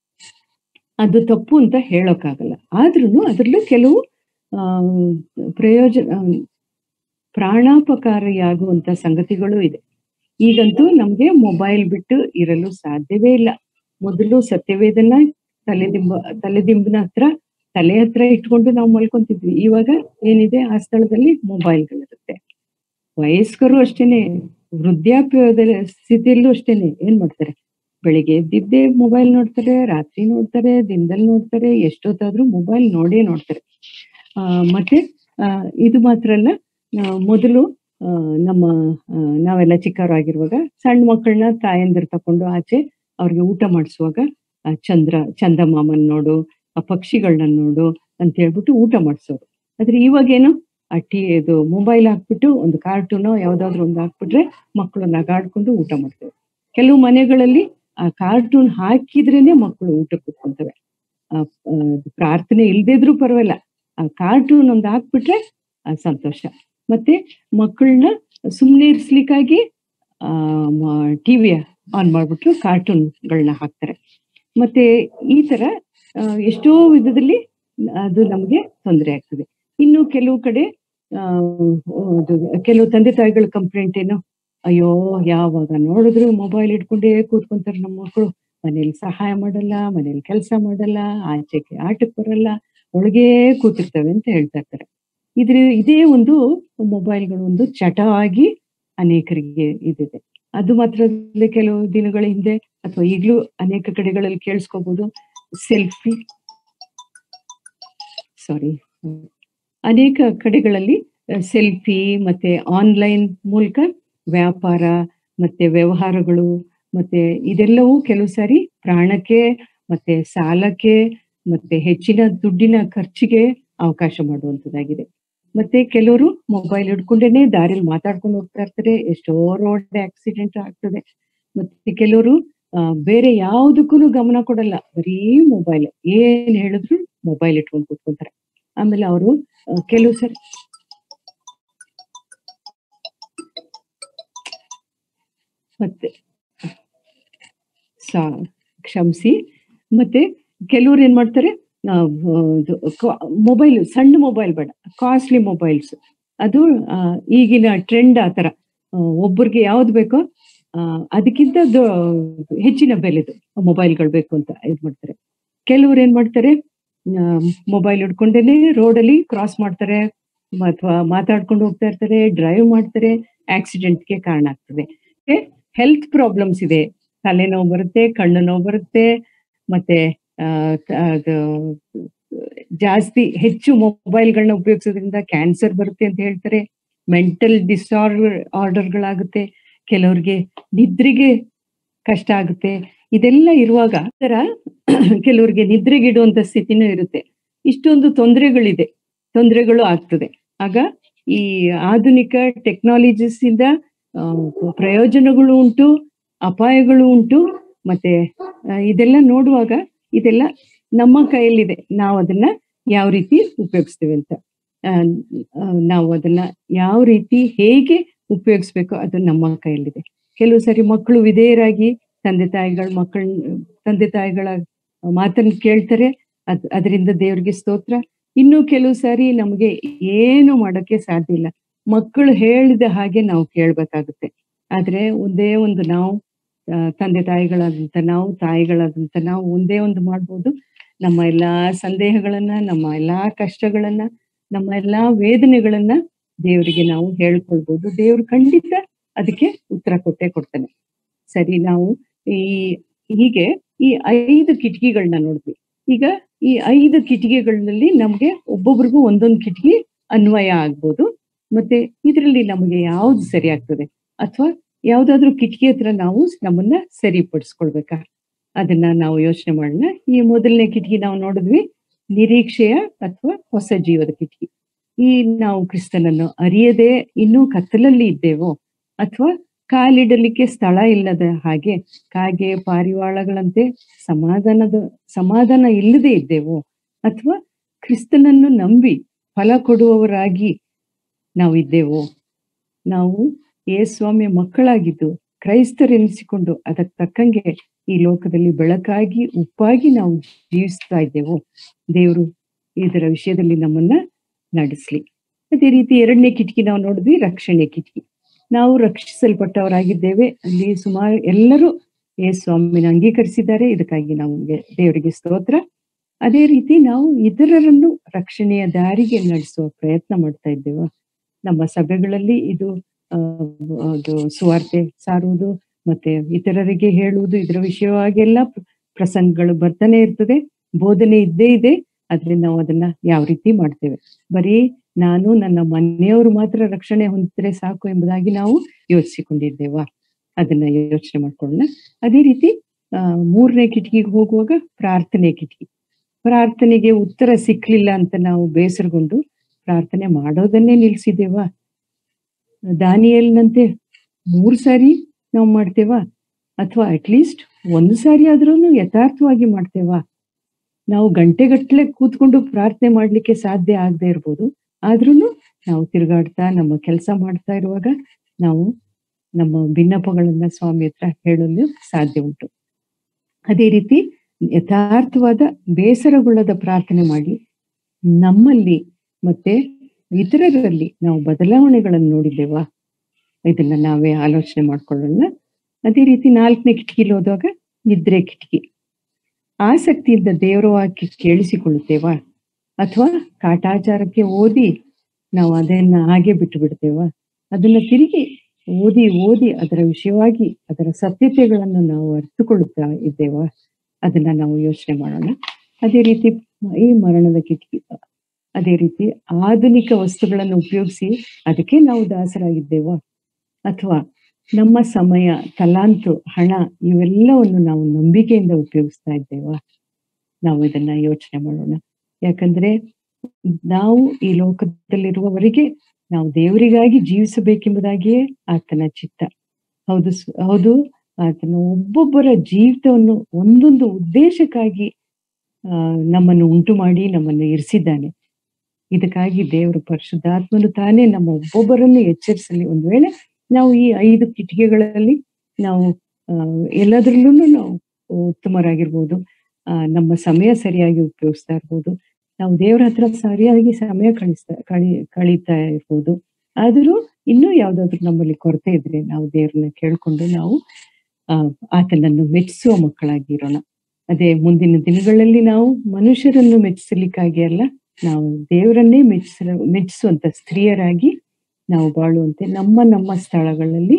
ಅದು ತಪ್ಪು ಅಂತ ಹೇಳೋಕ್ಕಾಗಲ್ಲ ಆದ್ರೂ ಅದರಲ್ಲೂ ಕೆಲವು ಆ, ಪ್ರಯೋಜನ ಆ, ಪ್ರಾಣಾಪಕಾರಿಯಾಗುವಂತ ಸಂಗತಿಗಳು ಇದೆ ಈಗಂತೂ ನಮ್ಗೆ ಮೊಬೈಲ್ ಬಿಟ್ಟು ಇರಲು ಸಾಧ್ಯವೇ ಇಲ್ಲ ಮೊದಲು ಸತ್ಯವೇದನ ತಲೆದಿಂಬ ತಲೆದಿಂಬಿನ ಹತ್ರ ತಲೆ ಹತ್ರ ಇಟ್ಕೊಂಡು ನಾವು ಮಲ್ಕೊಂತಿದ್ವಿ ಇವಾಗ ಏನಿದೆ ಆ ಸ್ಥಳದಲ್ಲಿ ಮೊಬೈಲ್ಗಳಿರುತ್ತೆ ವಯಸ್ಕರು ಅಷ್ಟೇನೆ ವೃದ್ಧಾಪ್ಯದ ಸ್ಥಿತಿಯಲ್ಲೂ ಅಷ್ಟೇನೆ ಏನ್ ಮಾಡ್ತಾರೆ ಬೆಳಿಗ್ಗೆ ಎದ್ದಿದ್ದೇ ಮೊಬೈಲ್ ನೋಡ್ತಾರೆ ರಾತ್ರಿ ನೋಡ್ತಾರೆ ದಿನದಲ್ಲಿ ನೋಡ್ತಾರೆ ಎಷ್ಟೊತ್ತಾದ್ರೂ ಮೊಬೈಲ್ ನೋಡೇ ನೋಡ್ತಾರೆ ಆ ಮತ್ತೆ ಆ ಇದು ಮಾತ್ರ ಅಲ್ಲ ಆ, ಮೊದಲು ಆ, ನಮ್ಮ ಆ, ನಾವೆಲ್ಲ ಚಿಕ್ಕವರಾಗಿರುವಾಗ ಸಣ್ಣ ಮಕ್ಕಳನ್ನ ತಾಯಂದಿರು ತಕೊಂಡು ಆಚೆ ಅವ್ರಿಗೆ ಊಟ ಮಾಡಿಸುವಾಗ ಆ ಚಂದ್ರ ಚಂದಮಾಮನ್ ನೋಡು ಆ ಪಕ್ಷಿಗಳನ್ನ ನೋಡು ಅಂತ ಹೇಳ್ಬಿಟ್ಟು ಊಟ ಮಾಡಿಸೋರು ಆದ್ರೆ ಇವಾಗೇನು ಆ ಟಿ ಇದು ಮೊಬೈಲ್ ಹಾಕ್ಬಿಟ್ಟು ಒಂದು ಕಾರ್ಟೂನೋ ಯಾವ್ದಾದ್ರು ಒಂದು ಹಾಕ್ಬಿಟ್ರೆ ಮಕ್ಕಳು ನಗಾಡ್ಕೊಂಡು ಊಟ ಮಾಡ್ತೇವೆ ಕೆಲವು ಮನೆಗಳಲ್ಲಿ ಆ ಕಾರ್ಟೂನ್ ಹಾಕಿದ್ರೇನೆ ಮಕ್ಕಳು ಊಟ ಕೂತ್ಕೊಂತವೆ ಆ, ಆ, ಪ್ರಾರ್ಥನೆ ಇಲ್ದಿದ್ರು ಪರವಾಗಿಲ್ಲ ಆ ಕಾರ್ಟೂನ್ ಒಂದು ಹಾಕ್ಬಿಟ್ರೆ ಆ ಸಂತೋಷ ಮತ್ತೆ ಮಕ್ಕಳನ್ನ ಸುಮ್ನೆ ಇರ್ಸ್ಲಿಕ್ಕಾಗಿ ಆ ಟಿವಿ ಆನ್ ಮಾಡ್ಬಿಟ್ಟು ಕಾರ್ಟೂನ್ಗಳನ್ನ ಹಾಕ್ತಾರೆ ಮತ್ತೆ ಈ ತರ ಆ, ಎಷ್ಟೋ ವಿಧದಲ್ಲಿ ಅದು ನಮಗೆ ತೊಂದರೆ ಆಗ್ತದೆ ಇನ್ನು ಕೆಲವು ಕಡೆ ಆ ಇದು ಕೆಲವು ತಂದೆ ತಾಯಿಗಳ ಕಂಪ್ಲೇಂಟ್ ಏನು ಅಯ್ಯೋ ಯಾವಾಗ ನೋಡಿದ್ರು ಮೊಬೈಲ್ ಇಟ್ಕೊಂಡೇ ಕೂತ್ಕೊಂತಾರೆ ನಮ್ಮ ಮಕ್ಕಳು ಮನೇಲಿ ಸಹಾಯ ಮಾಡಲ್ಲ ಮನೇಲಿ ಕೆಲಸ ಮಾಡಲ್ಲ ಆಚೆಗೆ ಆಟಕ್ಕೆ ಬರಲ್ಲ ಒಳಗೇ ಕೂತಿರ್ತವೆ ಅಂತ ಹೇಳ್ತಾ ಇರ್ತಾರೆ ಇದ್ರ ಇದೇ ಒಂದು ಮೊಬೈಲ್ಗಳು ಒಂದು ಚಟ ಆಗಿ ಅನೇಕರಿಗೆ ಇದಿದೆ ಅದು ಮಾತ್ರ ಅಲ್ಲದೆ ಕೆಲವು ದಿನಗಳ ಹಿಂದೆ ಅಥವಾ ಈಗಲೂ ಅನೇಕ ಕಡೆಗಳಲ್ಲಿ ಕೇಳಿಸ್ಕೋಬಹುದು ಸೆಲ್ಫಿ ಸಾರಿ ಅನೇಕ ಕಡೆಗಳಲ್ಲಿ ಸೆಲ್ಫಿ ಮತ್ತೆ ಆನ್ಲೈನ್ ಮೂಲಕ ವ್ಯಾಪಾರ ಮತ್ತೆ ವ್ಯವಹಾರಗಳು ಮತ್ತೆ ಇದೆಲ್ಲವೂ ಕೆಲವು ಸಾರಿ ಪ್ರಾಣಕ್ಕೆ ಮತ್ತೆ ಸಾಲಕ್ಕೆ ಮತ್ತೆ ಹೆಚ್ಚಿನ ದುಡ್ಡಿನ ಖರ್ಚಿಗೆ ಅವಕಾಶ ಮಾಡುವಂತದ್ದಾಗಿದೆ ಮತ್ತೆ ಕೆಲವರು ಮೊಬೈಲ್ ಹಿಡ್ಕೊಂಡೇನೆ ದಾರಿಲಿ ಮಾತಾಡ್ಕೊಂಡು ಹೋಗ್ತಾ ಇರ್ತಾರೆ ಎಷ್ಟೋ ರೋಡ್ ಆಕ್ಸಿಡೆಂಟ್ ಆಗ್ತದೆ ಮತ್ತೆ ಕೆಲವರು ಆ, ಬೇರೆ ಯಾವುದಕ್ಕೂ ಗಮನ ಕೊಡಲ್ಲ ಬರೀ ಮೊಬೈಲ್ ಏನ್ ಹೇಳಿದ್ರು ಮೊಬೈಲ್ ಇಟ್ಕೊಂಡು ಕೂತ್ಕೊಂತಾರೆ ಆಮೇಲೆ ಅವರು ಕೆಲವು ಸರಿ ಮತ್ತೆ ಸಾ ಕ್ಷಮಿಸಿ ಮತ್ತೆ ಕೆಲವ್ರು ಏನ್ ಮಾಡ್ತಾರೆ ಮೊಬೈಲ್ ಸಣ್ಣ ಮೊಬೈಲ್ ಬೇಡ ಕಾಸ್ಟ್ಲಿ ಮೊಬೈಲ್ಸ್ ಅದು ಆ, ಈಗಿನ ಟ್ರೆಂಡ್ ಆ ತರ ಆ, ಒಬ್ರಿಗೆ ಯಾವ್ದು ಬೇಕೋ ಆ, ಅದಕ್ಕಿಂತ ದೊ- ಹೆಚ್ಚಿನ ಬೆಲೆದು ಮೊಬೈಲ್ಗಳು ಬೇಕು ಅಂತ ಇದು ಮಾಡ್ತಾರೆ ಕೆಲವ್ರು ಏನ್ ಮಾಡ್ತಾರೆ ಮೊಬೈಲ್ ಹಿಡ್ಕೊಂಡೇನೆ ರೋಡಲ್ಲಿ ಕ್ರಾಸ್ ಮಾಡ್ತಾರೆ ಅಥವಾ ಮಾತಾಡ್ಕೊಂಡು ಹೋಗ್ತಾ ಇರ್ತಾರೆ ಡ್ರೈವ್ ಮಾಡ್ತಾರೆ ಆಕ್ಸಿಡೆಂಟ್ಗೆ ಕಾರಣ ಆಗ್ತದೆ ಹೆಲ್ತ್ ಪ್ರಾಬ್ಲಮ್ಸ್ ಇದೆ ತಲೆನೋವು ಬರುತ್ತೆ ಕಣ್ಣು ನೋವು ಬರುತ್ತೆ ಮತ್ತೆ ಆ, ತ- ಅದು ಜಾಸ್ತಿ ಹೆಚ್ಚು ಮೊಬೈಲ್ಗಳನ್ನ ಉಪಯೋಗಿಸೋದ್ರಿಂದ ಕ್ಯಾನ್ಸರ್ ಬರುತ್ತೆ ಅಂತ ಹೇಳ್ತಾರೆ ಮೆಂಟಲ್ ಡಿಸಾರ್ಡರ್ ಆರ್ಡರ್ಗಳಾಗುತ್ತೆ ಕೆಲವ್ರಿಗೆ ನಿದ್ರೆಗೆ ಕಷ್ಟ ಆಗುತ್ತೆ ಇದೆಲ್ಲ ಇರುವಾಗ ಆ ತರ ಕೆಲವ್ರಿಗೆ ನಿದ್ರೆಗಿಡುವಂತ ಸ್ಥಿತಿನೂ ಇರುತ್ತೆ ಇಷ್ಟೊಂದು ತೊಂದರೆಗಳಿದೆ ತೊಂದರೆಗಳು ಆಗ್ತದೆ ಆಗ ಈ ಆಧುನಿಕ ಟೆಕ್ನಾಲಜೀಸ್ ಇಂದ ಆ, ಪ್ರಯೋಜನಗಳು ಉಂಟು ಅಪಾಯಗಳು ಉಂಟು ಮತ್ತೆ ಆ, ಇದೆಲ್ಲ ನೋಡುವಾಗ ಇದೆಲ್ಲ ನಮ್ಮ ಕೈಯಲ್ಲಿದೆ ನಾವು ಅದನ್ನ ಯಾವ ರೀತಿ ಉಪಯೋಗಿಸ್ತೀವಿ ಅಂತ ಆ, ಆ, ನಾವು ಅದನ್ನ ಯಾವ ರೀತಿ ಹೇಗೆ ಉಪಯೋಗಿಸ್ಬೇಕು ಅದು ನಮ್ಮ ಕೈಯಲ್ಲಿದೆ ಕೆಲವು ಸರಿ ಮಕ್ಕಳು ವಿಧೇಯರಾಗಿ ತಂದೆ ತಾಯಿಗಳ ಮಕ್ಕಳ ತಂದೆ ತಾಯಿಗಳ ಮಾತನ್ನ ಕೇಳ್ತಾರೆ ಅದ್ ಅದರಿಂದ ದೇವ್ರಿಗೆ ಸ್ತೋತ್ರ ಇನ್ನು ಕೆಲವು ಸಾರಿ ನಮಗೆ ಏನು ಮಾಡೋಕೆ ಸಾಧ್ಯ ಇಲ್ಲ ಮಕ್ಕಳು ಹೇಳಿದ ಹಾಗೆ ನಾವು ಕೇಳ್ಬೇಕಾಗುತ್ತೆ ಆದ್ರೆ ಒಂದೇ ಒಂದು ನಾವು ಆ, ತಂದೆ ತಾಯಿಗಳಾದಂತ ನಾವು ತಾಯಿಗಳಾದಂತ ನಾವು ಒಂದೇ ಒಂದು ಮಾಡ್ಬೋದು ನಮ್ಮ ಎಲ್ಲಾ ಸಂದೇಹಗಳನ್ನ ನಮ್ಮ ಎಲ್ಲಾ ಕಷ್ಟಗಳನ್ನ ನಮ್ಮ ಎಲ್ಲಾ ವೇದನೆಗಳನ್ನ ದೇವರಿಗೆ ನಾವು ಹೇಳ್ಕೊಳ್ಬಹುದು ದೇವ್ರು ಖಂಡಿತ ಅದಕ್ಕೆ ಉತ್ತರ ಕೊಟ್ಟೆ ಕೊಡ್ತಾನೆ ಸರಿ ನಾವು ಈ ಹೀಗೆ ಈ ಐದು ಕಿಟಕಿಗಳನ್ನ ನೋಡಿದ್ವಿ ಈಗ ಈ ಐದು ಕಿಟಕಿಗಳಲ್ಲಿ ನಮ್ಗೆ ಒಬ್ಬೊಬ್ರಿಗೂ ಒಂದೊಂದು ಕಿಟಕಿ ಅನ್ವಯ ಆಗ್ಬೋದು ಮತ್ತೆ ಇದರಲ್ಲಿ ನಮಗೆ ಯಾವ್ದು ಸರಿ ಆಗ್ತದೆ ಅಥವಾ ಯಾವ್ದಾದ್ರು ಕಿಟಕಿ ಹತ್ರ ನಾವು ನಮ್ಮನ್ನ ಸರಿಪಡಿಸ್ಕೊಳ್ಬೇಕಾ ಅದನ್ನ ನಾವು ಯೋಚನೆ ಮಾಡೋಣ ಈ ಮೊದಲನೇ ಕಿಟಕಿ ನಾವು ನೋಡಿದ್ವಿ ನಿರೀಕ್ಷೆಯ ಅಥವಾ ಹೊಸ ಜೀವದ ಕಿಟಕಿ ಈ ನಾವು ಕ್ರಿಸ್ತನನ್ನು ಅರಿಯದೆ ಇನ್ನೂ ಕತ್ತಲಲ್ಲಿ ಇದ್ದೇವೋ ಅಥವಾ ಕಾಲಿಡಲಿಕ್ಕೆ ಸ್ಥಳ ಇಲ್ಲದ ಹಾಗೆ ಕಾಗೆ ಪಾರಿವಾಳಗಳಂತೆ ಸಮಾಧಾನದ ಸಮಾಧಾನ ಇಲ್ಲದೆ ಇದ್ದೇವೋ ಅಥವಾ ಕ್ರಿಸ್ತನನ್ನು ನಂಬಿ ಫಲ ಕೊಡುವವರಾಗಿ ನಾವು ಇದ್ದೇವೋ ನಾವು ಯೇಸ್ವಾಮಿಯ ಮಕ್ಕಳಾಗಿದ್ದು ಕ್ರೈಸ್ತರೆನಿಸಿಕೊಂಡು ಅದಕ್ಕೆ ತಕ್ಕಂಗೆ ಈ ಲೋಕದಲ್ಲಿ ಬೆಳಕಾಗಿ ಉಪ್ಪಾಗಿ ನಾವು ಜೀವಿಸ್ತಾ ಇದ್ದೇವೋ ದೇವರು ಇದರ ವಿಷಯದಲ್ಲಿ ನಮ್ಮನ್ನ ನಡೆಸ್ಲಿ ಅದೇ ರೀತಿ ಎರಡನೇ ಕಿಟಕಿ ನಾವು ನೋಡಿದ್ವಿ ರಕ್ಷಣೆ ಕಿಟಕಿ ನಾವು ರಕ್ಷಿಸಲ್ಪಟ್ಟವರಾಗಿದ್ದೇವೆ ಅಲ್ಲಿ ಸುಮಾರು ಎಲ್ಲರೂ ಯೇಸು ಸ್ವಾಮಿನ ಅಂಗೀಕರಿಸಿದ್ದಾರೆ ಇದಕ್ಕಾಗಿ ನಮಗೆ ದೇವರಿಗೆ ಸ್ತೋತ್ರ ಅದೇ ರೀತಿ ನಾವು ಇತರರನ್ನು ರಕ್ಷಣೆಯ ದಾರಿಗೆ ನಡೆಸುವ ಪ್ರಯತ್ನ ಮಾಡ್ತಾ ಇದ್ದೇವೆ ನಮ್ಮ ಸಭೆಗಳಲ್ಲಿ ಇದು ಆ, ಅದು ಸುವಾರ್ತೆ ಸಾರುವುದು ಮತ್ತೆ ಇತರರಿಗೆ ಹೇಳುವುದು ಇದರ ವಿಷಯವಾಗಿ ಎಲ್ಲ ಪ್ರ- ಪ್ರಸಂಗಗಳು ಬರ್ತಾನೆ ಇರ್ತದೆ ಬೋಧನೆ ಇದ್ದೇ ಇದೆ ಆದ್ರೆ ನಾವು ಅದನ್ನ ಯಾವ ರೀತಿ ಮಾಡ್ತೇವೆ ಬರೀ ನಾನು ನನ್ನ ಮನೆಯವರು ಮಾತ್ರ ರಕ್ಷಣೆ ಹೊಂದಿದ್ರೆ ಸಾಕು ಎಂಬುದಾಗಿ ನಾವು ಯೋಚಿಸಿಕೊಂಡಿದ್ದೇವಾ ಅದನ್ನ ಯೋಚನೆ ಮಾಡ್ಕೊಳ್ಳೋಣ ಅದೇ ರೀತಿ ಆ ಮೂರನೇ ಕಿಟಕಿಗೆ ಹೋಗುವಾಗ ಪ್ರಾರ್ಥನೆ ಕಿಟಕಿ ಪ್ರಾರ್ಥನೆಗೆ ಉತ್ತರ ಸಿಕ್ಲಿಲ್ಲ ಅಂತ ನಾವು ಬೇಸರಗೊಂಡು ಪ್ರಾರ್ಥನೆ ಮಾಡೋದನ್ನೇ ನಿಲ್ಸಿದ್ದೇವಾ ದಾನಿಯಲ್ನಂತೆ ಮೂರ್ ಸಾರಿ ನಾವು ಮಾಡ್ತೇವಾ ಅಥವಾ ಅಟ್ಲೀಸ್ಟ್ ಒಂದು ಸಾರಿ ಆದ್ರೂ ಯಥಾರ್ಥವಾಗಿ ಮಾಡ್ತೇವಾ ನಾವು ಗಂಟೆಗಟ್ಟಲೆ ಕೂತ್ಕೊಂಡು ಪ್ರಾರ್ಥನೆ ಮಾಡ್ಲಿಕ್ಕೆ ಸಾಧ್ಯ ಆಗದೆ ಇರ್ಬೋದು ಆದ್ರೂ ನಾವು ತಿರುಗಾಡ್ತಾ ನಮ್ಮ ಕೆಲಸ ಮಾಡ್ತಾ ಇರುವಾಗ ನಾವು ನಮ್ಮ ಭಿನ್ನಪಗಳನ್ನ ಸ್ವಾಮಿ ಹತ್ರ ಹೇಳಲು ಸಾಧ್ಯ ಉಂಟು ಅದೇ ರೀತಿ ಯಥಾರ್ಥವಾದ ಬೇಸರಗೊಳ್ಳದ ಪ್ರಾರ್ಥನೆ ಮಾಡಿ ನಮ್ಮಲ್ಲಿ ಮತ್ತೆ ಇತರರಲ್ಲಿ ನಾವು ಬದಲಾವಣೆಗಳನ್ನು ನೋಡಿದ್ದೇವಾ ಇದನ್ನ ನಾವೇ ಆಲೋಚನೆ ಮಾಡ್ಕೊಳ್ಳೋಣ ಅದೇ ರೀತಿ ನಾಲ್ಕನೇ ಕಿಟಕಿಲಿ ಹೋದಾಗ ನಿದ್ರೆ ಕಿಟಕಿ ಆಸಕ್ತಿಯಿಂದ ದೇವರ ವಾಕ್ಯ ಕೇಳಿಸಿಕೊಳ್ಳುತ್ತೇವಾ ಅಥವಾ ಕಾಟಾಚಾರಕ್ಕೆ ಓದಿ ನಾವು ಅದನ್ನ ಹಾಗೆ ಬಿಟ್ಟು ಬಿಡ್ತೇವಾ ಅದನ್ನ ತಿರುಗಿ ಓದಿ ಓದಿ ಅದರ ವಿಷಯವಾಗಿ ಅದರ ಸತ್ಯತೆಗಳನ್ನು ನಾವು ಅರ್ಥಕೊಳ್ಳುತ್ತಾ ಇದ್ದೇವಾ ಅದನ್ನ ನಾವು ಯೋಚನೆ ಮಾಡೋಣ ಅದೇ ರೀತಿ ಈ ಮರಣದ ಕಿಟಕಿ ಅದೇ ರೀತಿ ಆಧುನಿಕ ವಸ್ತುಗಳನ್ನು ಉಪಯೋಗಿಸಿ ಅದಕ್ಕೆ ನಾವು ದಾಸರಾಗಿದ್ದೇವಾ ಅಥವಾ ನಮ್ಮ ಸಮಯ ತಲಾಂತು ಹಣ ಇವೆಲ್ಲವನ್ನು ನಾವು ನಂಬಿಕೆಯಿಂದ ಉಪಯೋಗಿಸ್ತಾ ಇದ್ದೇವಾ ನಾವು ಇದನ್ನ ಯೋಚನೆ ಮಾಡೋಣ ಯಾಕಂದ್ರೆ ನಾವು ಈ ಲೋಕದಲ್ಲಿರುವವರೆಗೆ ನಾವು ದೇವರಿಗಾಗಿ ಜೀವಿಸಬೇಕೆಂಬುದಾಗಿಯೇ ಆತನ ಚಿತ್ತ ಹೌದು ಸ್- ಹೌದು ಆತನ ಒಬ್ಬೊಬ್ಬರ ಜೀವಿತವನ್ನು ಒಂದೊಂದು ಉದ್ದೇಶಕ್ಕಾಗಿ ಆ ನಮ್ಮನ್ನು ಉಂಟು ಮಾಡಿ ನಮ್ಮನ್ನು ಇರಿಸಿದ್ದಾನೆ ಇದಕ್ಕಾಗಿ ದೇವರು ಪರಿಶುದ್ಧಾತ್ಮನು ತಾನೇ ನಮ್ಮ ಒಬ್ಬೊಬ್ಬರನ್ನು ಎಚ್ಚರಿಸಲಿ ಒಂದ್ ವೇಳೆ ನಾವು ಈ ಐದು ಕಿಟಿಕೆಗಳಲ್ಲಿ ನಾವು ಆ, ಎಲ್ಲದರಲ್ಲೂ ನಾವು ಉತ್ತಮರಾಗಿರ್ಬೋದು ಆ, ನಮ್ಮ ಸಮಯ ಸರಿಯಾಗಿ ಉಪಯೋಗಿಸ್ತಾ ಇರ್ಬೋದು ನಾವು ದೇವರ ಹತ್ರ ಸರಿಯಾಗಿ ಸಮಯ ಕಳಿಸ್ತಾ ಕಳಿ ಕಳೀತಾ ಇರ್ಬೋದು ಆದರೂ ಇನ್ನೂ ಯಾವ್ದಾದ್ರು ನಮ್ಮಲ್ಲಿ ಕೊರತೆ ಇದ್ರೆ ನಾವು ದೇವ್ರನ್ನ ಕೇಳ್ಕೊಂಡು ನಾವು ಆ ಆತನನ್ನು ಮೆಚ್ಚಿಸುವ ಮಕ್ಕಳಾಗಿ ಇರೋಣ ಅದೇ ಮುಂದಿನ ದಿನಗಳಲ್ಲಿ ನಾವು ಮನುಷ್ಯರನ್ನು ಮೆಚ್ಚಿಸಲಿಕ್ಕಾಗಿ ಅಲ್ಲ ನಾವು ದೇವರನ್ನೇ ಮೆಚ್ಚಿಸ ಮೆಚ್ಚಿಸುವಂತ ಸ್ತ್ರೀಯರಾಗಿ ನಾವು ಬಾಳುವಂತೆ ನಮ್ಮ ನಮ್ಮ ಸ್ಥಳಗಳಲ್ಲಿ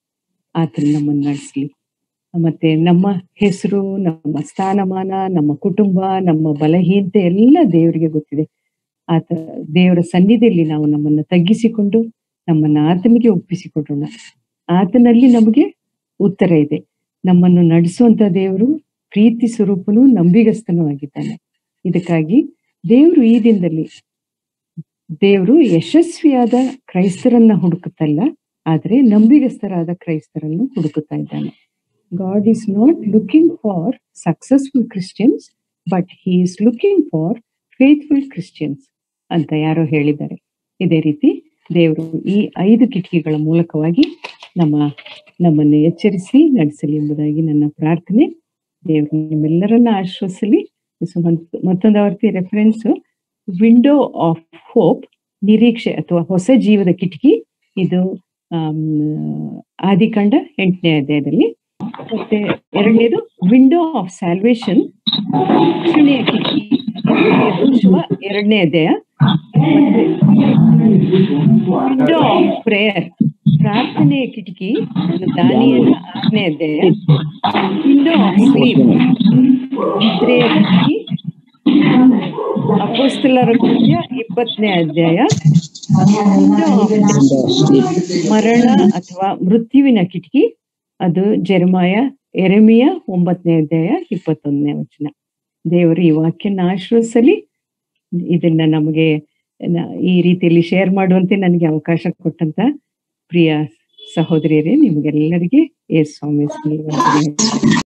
ಆತನ ನಮ್ಮನ್ನು ನಡೆಸಲಿ ಮತ್ತೆ ನಮ್ಮ ಹೆಸರು ನಮ್ಮ ಸ್ಥಾನಮಾನ ನಮ್ಮ ಕುಟುಂಬ ನಮ್ಮ ಬಲಹೀನತೆ ಎಲ್ಲ ದೇವರಿಗೆ ಗೊತ್ತಿದೆ ಆತ ದೇವರ ಸನ್ನಿಧಿಯಲ್ಲಿ ನಾವು ನಮ್ಮನ್ನ ತಗ್ಗಿಸಿಕೊಂಡು ನಮ್ಮನ್ನ ಆತನಿಗೆ ಒಪ್ಪಿಸಿಕೊಡೋಣ ಆತನಲ್ಲಿ ನಮಗೆ ಉತ್ತರ ಇದೆ ನಮ್ಮನ್ನು ನಡೆಸುವಂತ ದೇವರು ಪ್ರೀತಿ ಸ್ವರೂಪನು ನಂಬಿಗಸ್ತನೂ ಆಗಿದ್ದಾನೆ ಇದಕ್ಕಾಗಿ ದೇವರು ಈ ದಿನದಲ್ಲಿ ದೇವರು ಯಶಸ್ವಿಯಾದ ಕ್ರೈಸ್ತರನ್ನ ಹುಡುಕುತ್ತಲ್ಲ ಆದ್ರೆ ನಂಬಿಗಸ್ತರಾದ ಕ್ರೈಸ್ತರನ್ನು ಹುಡುಕುತ್ತಾ ಇದ್ದಾನೆ God is not looking for successful Christians but he is looking for faithful Christians ಅಂತ ಯಾರೋ ಹೇಳಿದ್ದಾರೆ ಇದೇ ರೀತಿ ದೇವರು ಈ ಐದು ಕಿಟಕಿಗಳ ಮೂಲಕವಾಗಿ ನಮ್ಮ ನಮ್ಮನ್ನು ಎಚ್ಚರಿಸಿ ನಡೆಸಲಿ ಎಂಬುದಾಗಿ ನನ್ನ ಪ್ರಾರ್ಥನೆ ದೇವರು ನಿಮ್ಮೆಲ್ಲರನ್ನ ಆಶ್ವಸಲಿ ಮತ್ತೊಂದು ಆವರ್ತಿ ರೆಫರೆನ್ಸ್ ವಿಂಡೋ ಆಫ್ ಹೋಪ್ ನಿರೀಕ್ಷೆ ಅಥವಾ ಹೊಸ ಜೀವದ ಕಿಟಕಿ ಇದು ಆಮ್, ಆದಿಕಾಂಡ ಎಂಟನೇ ಅಧ್ಯಾಯದಲ್ಲಿ ಮತ್ತೆ ಎರಡನೇದು ವಿಂಡೋ ಆಫ್ ಸ್ಯಾಲ್ವೇಶನ್ ರಕ್ಷಣೆಯ ಕಿಟಕಿ ಯೆಹೋಶುವ ಎರಡನೇ ಅಧ್ಯಾಯ ಮತ್ತೆ ವಿಂಡೋ ಆಫ್ ಪ್ರೇಯರ್ ಪ್ರಾರ್ಥನೆಯ ಕಿಟಕಿ ಇದು ದಾನಿಯಲ ಆರನೇ ಅಧ್ಯಾಯ ವಿಂಡೋ ಆಫ್ ಸ್ಲೀಪ್ ನಿದ್ರೆಯ ಕಿಟಕಿ ಅಪೋಸ್ತಲರ ಕೃತ್ಯ ಇಪ್ಪತ್ತನೇ ಅಧ್ಯಾಯ ವಿಂಡೋ ಆಫ್ ಮರಣ ಅಥವಾ ಮೃತ್ಯುವಿನ ಕಿಟಕಿ ಅದು ಜೆರಮಾಯ ಎರೆಮಿಯ ಒಂಬತ್ತನೇ ಅಧ್ಯಾಯ ಇಪ್ಪತ್ತೊಂದನೇ ವಚನ ದೇವರು ಈ ವಾಕ್ಯನ ಆಶ್ರಯಿಸಲಿ ಇದನ್ನ ನಮಗೆ ನ- ಈ ರೀತಿಯಲ್ಲಿ ಶೇರ್ ಮಾಡುವಂತೆ ನನಗೆ ಅವಕಾಶ ಕೊಟ್ಟಂತ ಪ್ರಿಯ ಸಹೋದರಿಯರೇ ನಿಮಗೆಲ್ಲರಿಗೆ ಏ ಸ್ವಾಮಿ